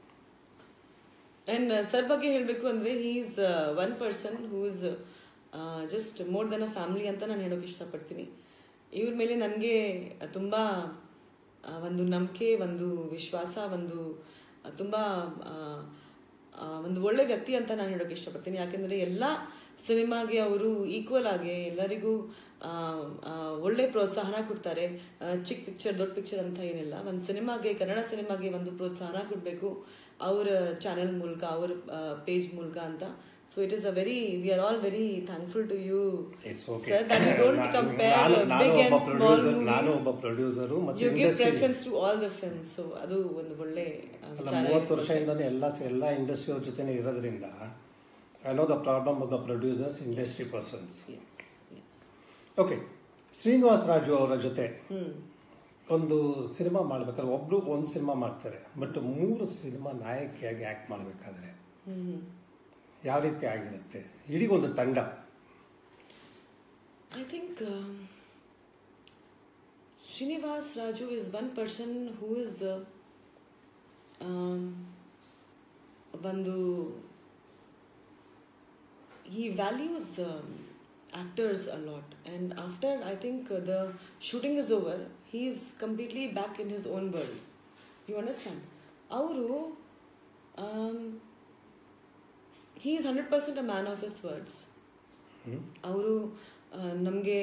and sir ಬಗ್ಗೆ ಹೇಳಬೇಕು ಅಂದ್ರೆ he is one person who is just more than a family ಅಂತ ನಾನು ಹೇಳೋಕೆ ಇಷ್ಟಪಡ್ತೀನಿ ಇವ್ರ ಮೇಲೆ ನನಗೆ ತುಂಬ ಒಂದು ನಂಬಿಕೆ ಒಂದು ವಿಶ್ವಾಸ ಒಂದು ಆ, ತುಂಬ ಆ, ಆ, ಒಂದು ಒಳ್ಳೆ ವ್ಯಕ್ತಿ ಅಂತ ನಾನು ಹೇಳೋಕೆ ಇಷ್ಟಪಡ್ತೀನಿ ಯಾಕೆಂದರೆ ಎಲ್ಲ ಸಿನಿಮಾಗೆ ಅವರು ಈಕ್ವಲ್ ಆಗಿ ಎಲ್ಲರಿಗೂ ಆ, ಆ, ಒಳ್ಳೆ ಪ್ರೋತ್ಸಾಹನ ಕೊಡ್ತಾರೆ ಆ, ಚಿಕ್ಕ ಪಿಕ್ಚರ್ ದೊಡ್ಡ ಪಿಕ್ಚರ್ ಅಂತ ಏನಿಲ್ಲ ಒಂದು ಸಿನಿಮಾಗೆ ಕನ್ನಡ ಸಿನಿಮಾಗೆ ಒಂದು ಪ್ರೋತ್ಸಾಹನ ಕೊಡಬೇಕು ಅವರ ಚಾನೆಲ್ ಮೂಲಕ ಅವರ ಪೇಜ್ ಮೂಲಕ ಅಂತ so it is a very we are all very thankful to you it's okay sir that you don't compare ನಾನು ನಾನು ಬಿಗ್ ಒಬ್ಬ ಅಂಡ್ ಸ್ಮಾಲ್ ಪ್ರೊಡ್ಯೂಸರ್ ನಾನು ಒಬ್ಬ ಪ್ರೊಡ್ಯೂಸರು ಮತ್ತು you give industry preference to all the films so ಅದು ಒಂದು ಒಳ್ಳೆ ಆ, ಅಲ್ಲ ವಿಚಾರ ಮೂವತ್ತು ವರ್ಷದಿಂದನೇ ಎಲ್ಲ ಎಲ್ಲ ಇಂಡಸ್ಟ್ರಿ ಅವ್ರ ಜೊತೆನೇ ಇರೋದ್ರಿಂದ I know the problem of the producers industry persons Yes, yes. Okay Srinivas Raju ಅವರ ಜೊತೆ ಹ್ಮ್ ಒಂದು ಸಿನಿಮಾ ಮಾಡ್ಬೇಕಾದ್ರೆ ಒಬ್ರು ಒಂದು ಸಿನಿಮಾ ಮಾಡ್ತಾರೆ ಬಟ್ ಮೂರು ಸಿನಿಮಾ ನಾಯಕಿಯಾಗಿ ಆ್ಯಕ್ಟ್ ಮಾಡಬೇಕಾದ್ರೆ ಹ್ಮ್ ಯಾವ ರೀತಿ ಆಗಿರುತ್ತೆ ಇಡೀ ಒಂದು ತಂಡ I think um, Srinivas Raju is one person who is uh, um, ಒಂದು he values um, actors a lot and after i think uh, the shooting is over he's completely back in his own world you understand ಅವರು um, he is 100% a man of his words ಅವರು ನಮಗೆ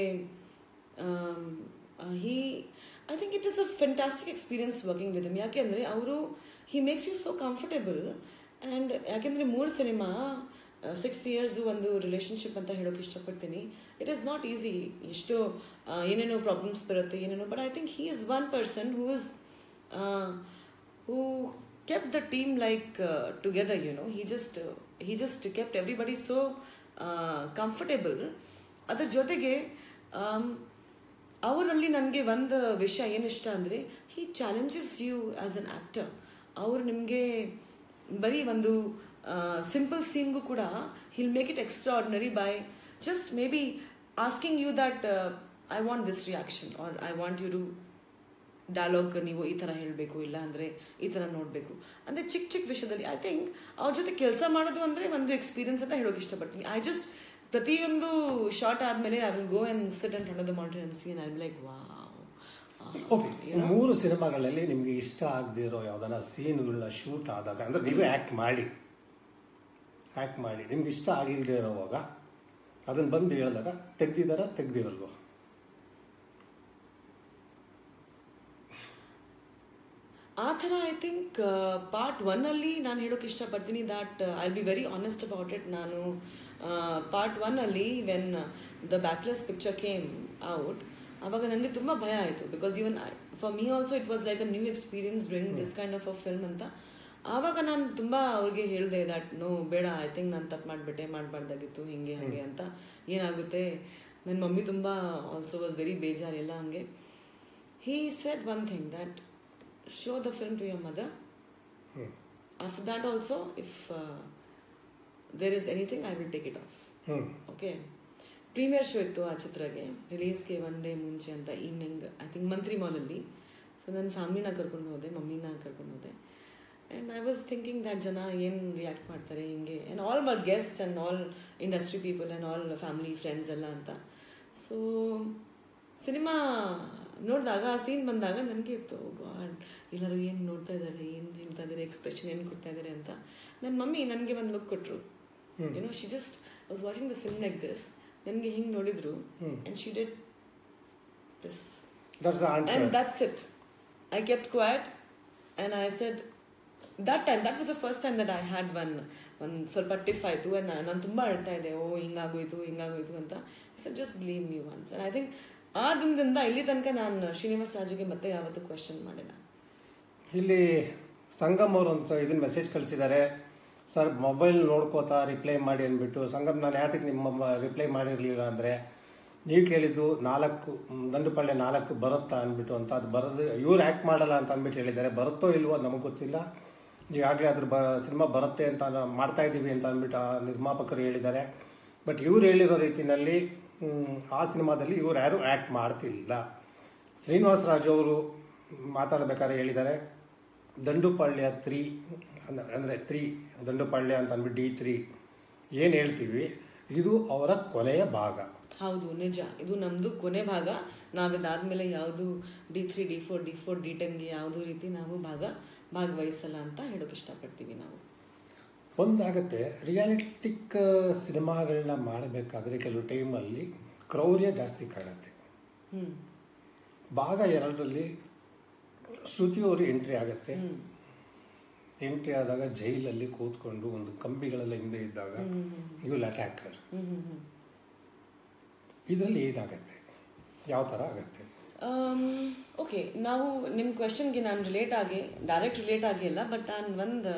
he I think it is a fantastic experience working with ಯಾಕೆ ಅಂದರೆ ಅವರು he makes you so comfortable and ಯಾಕೆಂದರೆ ಮೂರು cinema six years ಒಂದು relationship ಅಂತ ಹೇಳೋಕೆ ಇಷ್ಟಪಡ್ತೀನಿ ಇಟ್ ಈಸ್ ನಾಟ್ ಈಸಿ ಎಷ್ಟೋ ಆ, ಏನೇನೋ ಪ್ರಾಬ್ಲಮ್ಸ್ ಬರುತ್ತೆ ಏನೇನೋ but I think he is one person who is who kept the team like uh, together you know he just uh, he just kept everybody so uh, comfortable ಅದ್ರ ಜೊತೆಗೆ ಅವರಲ್ಲಿ ನನಗೆ ಒಂದು ವಿಷಯ ಏನು ಇಷ್ಟ ಅಂದರೆ he challenges you as an actor ಅವ್ರು ನಿಮಗೆ ಬರೀ ಒಂದು ಸಿಂಪಲ್ ಸೀನ್ಗೂ ಕೂಡ he'll make it extraordinary by just maybe asking you that I want this reaction or I want you to dialogue ನೀವು ಈ ಥರ ಹೇಳಬೇಕು ಇಲ್ಲ ಅಂದರೆ ಈ ಥರ ನೋಡಬೇಕು ಅಂದರೆ ಚಿಕ್ಕ ಚಿಕ್ಕ ವಿಷಯದಲ್ಲಿ ಐ ಥಿಂಕ್ ಅವ್ರ ಜೊತೆ ಕೆಲಸ ಮಾಡೋದು ಅಂದರೆ ಒಂದು ಎಕ್ಸ್ಪೀರಿಯನ್ಸ್ ಅಂತ ಹೇಳೋಕೆ ಇಷ್ಟಪಡ್ತೀನಿ ಐ ಜಸ್ಟ್ ಪ್ರತಿಯೊಂದು ಶಾರ್ಟ್ ಆದಮೇಲೆ I will go and sit and under the mountain and scene I will like wow okay ಮೂರು ಸಿನಿಮಾಗಳಲ್ಲಿ ನಿಮಗೆ ಇಷ್ಟ ಆಗದೆ ಇರೋ ಯಾವ್ದಾನ ಸೀನ್ಗಳನ್ನ ಶೂಟ್ ಆದಾಗ ಅಂದರೆ ನೀವೇ ಆ್ಯಕ್ಟ್ ಮಾಡಿ ಆ್ಯಕ್ಟ್ ಮಾಡಿ ನಿಮ್ಗೆ ಇಷ್ಟ ಆಗಿಲ್ಲದೆ ಇರೋವಾಗ ಅದನ್ನು ಬಂದು ಹೇಳಿದಾಗ ತೆಗ್ದಿದಾರ ತೆಗ್ದಿರಲ್ವ ಆ ಥರ ಐ ಥಿಂಕ್ ಪಾರ್ಟ್ ಒನ್ನಲ್ಲಿ ನಾನು ಹೇಳೋಕೆ ಇಷ್ಟಪಡ್ತೀನಿ that I be very honest about it ನಾನು ಪಾರ್ಟ್ ಒನ್ನಲ್ಲಿ when the backless picture came out ಆವಾಗ ನನಗೆ ತುಂಬ ಭಯ ಆಯಿತು because even for me also it was like a new experience doing this kind of a film ಅಂತ ಆವಾಗ ನಾನು ತುಂಬ ಅವ್ರಿಗೆ ಹೇಳಿದೆ ದಟ್ ನೋ ಬೇಡ ಐ ಥಿಂಕ್ ನಾನು ತಪ್ಪು ಮಾಡಿಬಿಟ್ಟೆ ಮಾಡಬಾರ್ದಾಗಿತ್ತು ಹಿಂಗೆ ಹಾಗೆ ಅಂತ ಏನಾಗುತ್ತೆ ನನ್ನ ಮಮ್ಮಿ ತುಂಬ ಆಲ್ಸೋ ವಾಸ್ ವೆರಿ ಬೇಜಾರೆಲ್ಲ ಹಂಗೆ he said one thing that show the film to your mother. After that, also, if uh, there is anything, I will take it off. ಹ್ಞೂ Okay. ಪ್ರೀಮಿಯರ್ ಶೋ ಇತ್ತು ಆ ಚಿತ್ರಗೆ ರಿಲೀಸ್ಗೆ one day ಮುಂಚೆ ಅಂತ evening I think ಮಂತ್ರಿ ಮಾಲಲ್ಲಿ so ನನ್ನ ಫ್ಯಾಮಿಲಿನ ಕರ್ಕೊಂಡು ಹೋದೆ ಮಮ್ಮಿನ ಕರ್ಕೊಂಡು ಹೋದೆ and I was thinking that ಜನ ಏನು ರಿಯಾಕ್ಟ್ ಮಾಡ್ತಾರೆ ಹಿಂಗೆ and all my guest and all industry people and all family friends ಎಲ್ಲ ಅಂತ ಸೊ ಸಿನಿಮಾ ನೋಡಿದಾಗ ಆ ಸೀನ್ ಬಂದಾಗ ನನಗೆ ಇತ್ತು ಗಾಡ್ ಎಲ್ಲರೂ ಏನು ನೋಡ್ತಾ ಇದ್ದಾರೆ ಏನು ಹೇಳ್ತಾ ಇದ್ದಾರೆ ಎಕ್ಸ್ಪ್ರೆಷನ್ ಏನು ಕೊಡ್ತಾ ಇದ್ದಾರೆ ಅಂತ ನನ್ನ ಮಮ್ಮಿ ನನಗೆ ಒಂದು ಲುಕ್ ಕೊಟ್ಟರು ಏನೋ she just was watching the film like this ನನಗೆ ಹಿಂಗೆ ನೋಡಿದ್ರು and she did this that's answer And that's it. I kept quiet and I said, that time, that was the first time that I had one, ಒಂದು ಸ್ವಲ್ಪ ಟಿಫ್ ಆಯಿತು and ನಾನು ತುಂಬ ಅಳ್ತಾ ಇದ್ದೆ ಓ ಹಿಂಗಾಗೋಯ್ತು ಹಿಂಗಾಗೋಯ್ತು ಅಂತ so just believe me once and I think ಆ ದಿನದಿಂದ ಇಲ್ಲಿ ತನಕ ನಾನು ಶ್ರೀನಿವಾಸ್ ರಾಜುಗೆ ಮತ್ತೆ ಯಾವತ್ತೂ ಕ್ವೆಶನ್ ಮಾಡಿಲ್ಲ ಇಲ್ಲಿ ಸಂಗಮ್ ಅವರು ಒಂದು ಇದನ್ನ ಮೆಸೇಜ್ ಕಳಿಸಿದ್ದಾರೆ ಸರ್ ಮೊಬೈಲ್ ನೋಡ್ಕೋತಾ ರಿಪ್ಲೈ ಮಾಡಿ ಅಂದ್ಬಿಟ್ಟು ಸಂಗಮ್ ನಾನು ಯಾತಕ್ಕೆ ನಿಮ್ಮ ರಿಪ್ಲೈ ಮಾಡಿರಲಿಲ್ಲ ಅಂದರೆ ನೀವು ಕೇಳಿದ್ದು ನಾಲ್ಕು ಮ್, ದಂಡುಪಾಳ್ಯ ನಾಲ್ಕು ಬರುತ್ತಾ ಅಂದ್ಬಿಟ್ಟು ಅಂತ ಅದು ಬರೋದು ಇವ್ರು ಆ್ಯಕ್ಟ್ ಮಾಡಲ್ಲ ಅಂತ ಅಂದ್ಬಿಟ್ಟು ಹೇಳಿದ್ದಾರೆ ಬರುತ್ತೋ ಇಲ್ವೋ ನಮಗೆ ಗೊತ್ತಿಲ್ಲ ಈಗಾಗಲೇ ಅದ್ರ ಬ ಸಿನಿಮಾ ಬರುತ್ತೆ ಅಂತ ನಾವು ಮಾಡ್ತಾ ಇದ್ದೀವಿ ಅಂತ ಅಂದ್ಬಿಟ್ಟು ಆ ನಿರ್ಮಾಪಕರು ಹೇಳಿದ್ದಾರೆ ಬಟ್ ಇವ್ರು ಹೇಳಿರೋ ರೀತಿಯಲ್ಲಿ ಮ್, ಆ ಸಿನಿಮಾದಲ್ಲಿ ಇವ್ರು ಯಾರೂ ಆ್ಯಕ್ಟ್ ಮಾಡ್ತಿಲ್ಲ ಶ್ರೀನಿವಾಸ ರಾಜು ಅವರು ಮಾತಾಡಬೇಕಾದ್ರೆ ಹೇಳಿದ್ದಾರೆ ದಂಡುಪಾಳ್ಯ ತ್ರೀ ಅಂದರೆ ತ್ರೀ ದಂಡುಪಾಳ್ಯ ಅಂತ ಅಂದ್ಬಿಟ್ಟು ಡಿ ತ್ರೀ ಏನು ಹೇಳ್ತೀವಿ ಇದು ಅವರ ಕೊನೆಯ ಭಾಗ ಹೌದು ನಿಜ ಇದು ನಮ್ಮದು ಕೊನೆ ಭಾಗ ನಾವಿದಾದ್ಮೇಲೆ ಯಾವುದು D three D four D four D ಟೆನ್ಗೆ ಯಾವುದೂ ರೀತಿ ನಾವು ಭಾಗ ಭಾಗವಹಿಸಲ್ಲ ಅಂತ ಹೇಳೋಕೆ ಇಷ್ಟಪಡ್ತೀವಿ ನಾವು ಒಂದಾಗತ್ತೆ ರಿಯಾಲಿಟಿಕ್ ಸಿನಿಮಾಗಳನ್ನ ಮಾಡಬೇಕಾದ್ರೆ ಕೆಲವು ಟೈಮಲ್ಲಿ ಕ್ರೌರ್ಯ ಜಾಸ್ತಿ ಕಾಣುತ್ತೆ ಹ್ಞೂ ಭಾಗ ಎರಡರಲ್ಲಿ ಶ್ರುತಿಯವರು ಎಂಟ್ರಿ ಆಗುತ್ತೆ ಎಂಟ್ರಿ ಆದಾಗ ಜೈಲಲ್ಲಿ ಕೂತ್ಕೊಂಡು ಒಂದು ಕಂಬಿಗಳೆಲ್ಲ ಹಿಂದೆ ಇದ್ದಾಗ ಇವು ಅಟ್ಯಾಕರ್ ಹ್ಞೂ ಹ್ಞೂ ಹ್ಞೂ ಇದರಲ್ಲಿ ಏನಾಗತ್ತೆ ಯಾವ ಥರ ಆಗತ್ತೆ ಓಕೆ ನಾವು ನಿಮ್ಮ ಕ್ವೆಶನ್ಗೆ ನಾನು ರಿಲೇಟ್ ಆಗಿ ಡೈರೆಕ್ಟ್ ರಿಲೇಟ್ ಆಗಿಲ್ಲ ಬಟ್ ನಾನು ಒಂದು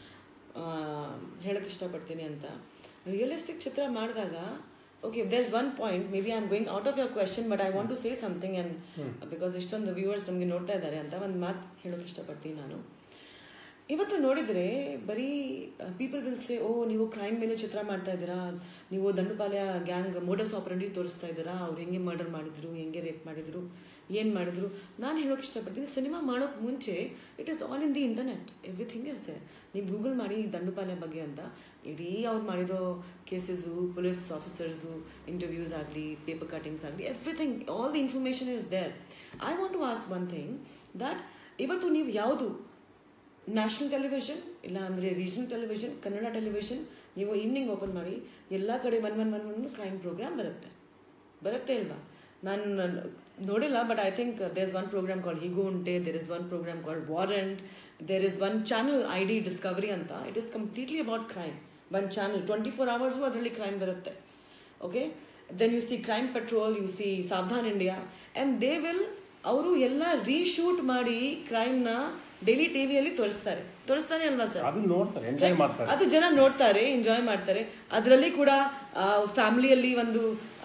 ಹೇಳಕ್ಕೆ ಇಷ್ಟಪಡ್ತೀನಿ ಅಂತ ರಿಯಲಿಸ್ಟಿಕ್ ಚಿತ್ರ ಮಾಡಿದಾಗ okay there's one point maybe I am going out of your question but I want to say something and because ಇಷ್ಟೊಂದು ವ್ಯೂವರ್ಸ್ ನಮಗೆ ನೋಡ್ತಾ ಇದ್ದಾರೆ ಅಂತ ಒಂದು ಮಾತು ಹೇಳೋಕೆ ಇಷ್ಟಪಡ್ತೀನಿ ನಾನು ಇವತ್ತು ನೋಡಿದರೆ ಬರೀ ಪೀಪಲ್ ವಿಲ್ ಸೇ ಓ ನೀವು ಕ್ರೈಮ್ ಮೇಲೆ ಚಿತ್ರ ಮಾಡ್ತಾ ಇದ್ದೀರಾ ನೀವು ದಂಡುಪಾಲ್ಯ ಗ್ಯಾಂಗ್ ಮೋಡಸ್ ಆಪರಂಡಿ ತೋರಿಸ್ತಾ ಇದ್ದೀರಾ ಅವ್ರು ಹೆಂಗೆ ಮರ್ಡರ್ ಮಾಡಿದ್ರು ಹೆಂಗೆ ರೇಪ್ ಮಾಡಿದ್ರು ಏನು ಮಾಡಿದ್ರು ನಾನು ಹೇಳೋಕೆ ಇಷ್ಟಪಡ್ತೀನಿ ಸಿನಿಮಾ ಮಾಡೋಕೆ ಮುಂಚೆ it is all in the internet everything is there ನೀವು ಗೂಗಲ್ ಮಾಡಿ ದಂಡುಪಾಲ್ಯ ಬಗ್ಗೆ ಅಂತ ಇಡೀ ಅವ್ರು ಮಾಡಿರೋ ಕೇಸಸ್ಸು ಪೊಲೀಸ್ ಆಫೀಸರ್ಸು ಇಂಟರ್ವ್ಯೂಸ್ ಆಗಲಿ ಪೇಪರ್ ಕಟಿಂಗ್ಸ್ ಆಗಲಿ everything all the information is there I want to ask one thing that ಇವತ್ತು ನೀವು ಯಾವುದು ನ್ಯಾಷನಲ್ ಟೆಲಿವಿಷನ್ ಇಲ್ಲ ಅಂದರೆ ರೀಜನಲ್ ಟೆಲಿವಿಷನ್ ಕನ್ನಡ ಟೆಲಿವಿಷನ್ ನೀವು ಈವ್ನಿಂಗ್ ಓಪನ್ ಮಾಡಿ ಎಲ್ಲ ಕಡೆ ಒನ್ ಒನ್ ಒನ್ ಒಂದು ಕ್ರೈಮ್ ಪ್ರೋಗ್ರಾಮ್ ಬರುತ್ತೆ ಬರುತ್ತೆ ಇಲ್ವಾ ನಾನು ನೋಡಿಲ್ಲ but I think there is one programme called ಹಿಗೋ ಉಂಟೆ there is one programme called warrant there is one channel I D Discovery ಅಂತ it is completely about crime one channel twenty four hours ಅದರಲ್ಲಿ crime ಬರುತ್ತೆ okay then you see crime patrol you see Savdhaan India and they will ಅವರು ಎಲ್ಲ reshoot ಮಾಡಿ ಕ್ರೈಮ್ನ daily ಟಿವಿಯಲ್ಲಿ ತೋರಿಸ್ತಾರೆ ತೋರಿಸ್ತಾನೆ ಅಲ್ವಾ ಸರ್ ಅದನ್ನ ನೋಡ್ತಾರೆ ಎಂಜಾಯ್ ಮಾಡ್ತಾರೆ ಅದು ಜನ ನೋಡ್ತಾರೆ ಎಂಜಾಯ್ ಮಾಡ್ತಾರೆ ಅದರಲ್ಲಿ ಕೂಡ ಫ್ಯಾಮಿಲಿಯಲ್ಲಿ ಒಂದು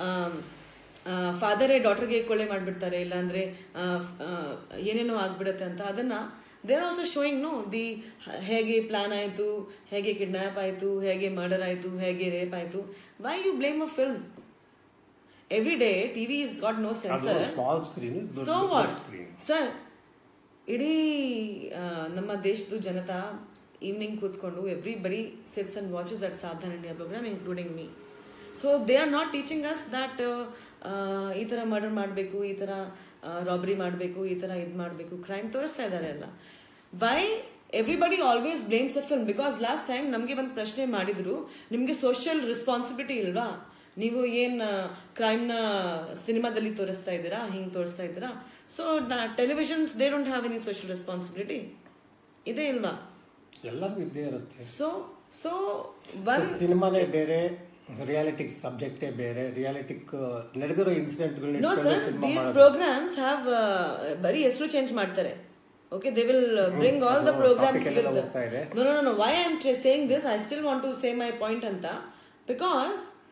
ಫಾದರೇ ಡಾಟರ್ಗೆ ಕೊಳ್ಳೆ ಮಾಡಿಬಿಡ್ತಾರೆ ಇಲ್ಲಾಂದ್ರೆ ಆ, ಆ, ಏನೇನೋ ಆಗ್ಬಿಡುತ್ತೆ ಅಂತ ಅದನ್ನ there also showing know the ಹೇಗೆ ಪ್ಲಾನ್ ಆಯಿತು ಹೇಗೆ ಕಿಡ್ನಾಪ್ ಆಯಿತು ಹೇಗೆ ಮರ್ಡರ್ ಆಯಿತು ಹೇಗೆ ರೇಪ್ ಆಯಿತು why you blame a film every day TV is got no ಅದು censor small screen so what screen sir ಇಡೀ ಆ, ನಮ್ಮ ದೇಶದ ಜನತಾ ಈವ್ನಿಂಗ್ ಕೂತ್ಕೊಂಡು everybody sits and watches that Savdhaan India programme including me so they are not teaching us that ಈ ಥರ murder ಮಾಡಬೇಕು ಈ ಥರ ರಾಬರಿ ಮಾಡಬೇಕು ಈ ಥರ ಇದು ಮಾಡಬೇಕು ಕ್ರೈಮ್ ತೋರಿಸ್ತಾ ಇದ್ದಾರೆ ಅಲ್ಲ why everybody always blames a film because last time ನಮಗೆ ಒಂದು ಪ್ರಶ್ನೆ ಮಾಡಿದ್ರು ನಿಮಗೆ ಸೋಷಿಯಲ್ ರೆಸ್ಪಾನ್ಸಿಬಿಲಿಟಿ ಇಲ್ವಾ ನೀವು ಏನ್ ಕ್ರೈಮ್ನ ಸಿನಿಮಾದಲ್ಲಿ ತೋರಿಸ್ತಾ ಇದ್ದೀರಾ ಹಿಂಗೆ ತೋರಿಸ್ತಾ ಇದ್ದೀರಾ so televisions they don't have any social responsibility ಇದೆ ಇಲ್ವಾ ಎಲ್ಲರಿಗೂ ಇದ್ದೇ ಇರುತ್ತೆ ಸೊ ಸೊ ಒನ್ ಸಿನಿಮಾನೇ ಬೇರೆ ರಿಯಾಲಿಟಿಕ್ ಸಬ್ಜೆಕ್ಟೇ ಬೇರೆ ರಿಯಾಲಿಟಿಕ್ ನಡೆದಿರೋ ಇನ್ಸಿಡೆಂಟ್ಗಳನ್ನ ನೋ ಇಟ್ಕೊಂಡು ಸರ್ ಸಿನಿಮಾ ದೀಸ್ ಮಾಡೋದು ಪ್ರೋಗ್ರಾಮ್ಸ್ ಹ್ಯಾವ್ ಬರೀ ಹೆಸರು ಚೇಂಜ್ ಮಾಡ್ತಾರೆ okay they will bring all the ಅದು ಪ್ರೋಗ್ರಾಮ್ಸ್ topic ಎಲ್ಲ ಹೋಗ್ತಾ ಇದೆ. No no no why I am saying this I still want to say my point ಅಂತ because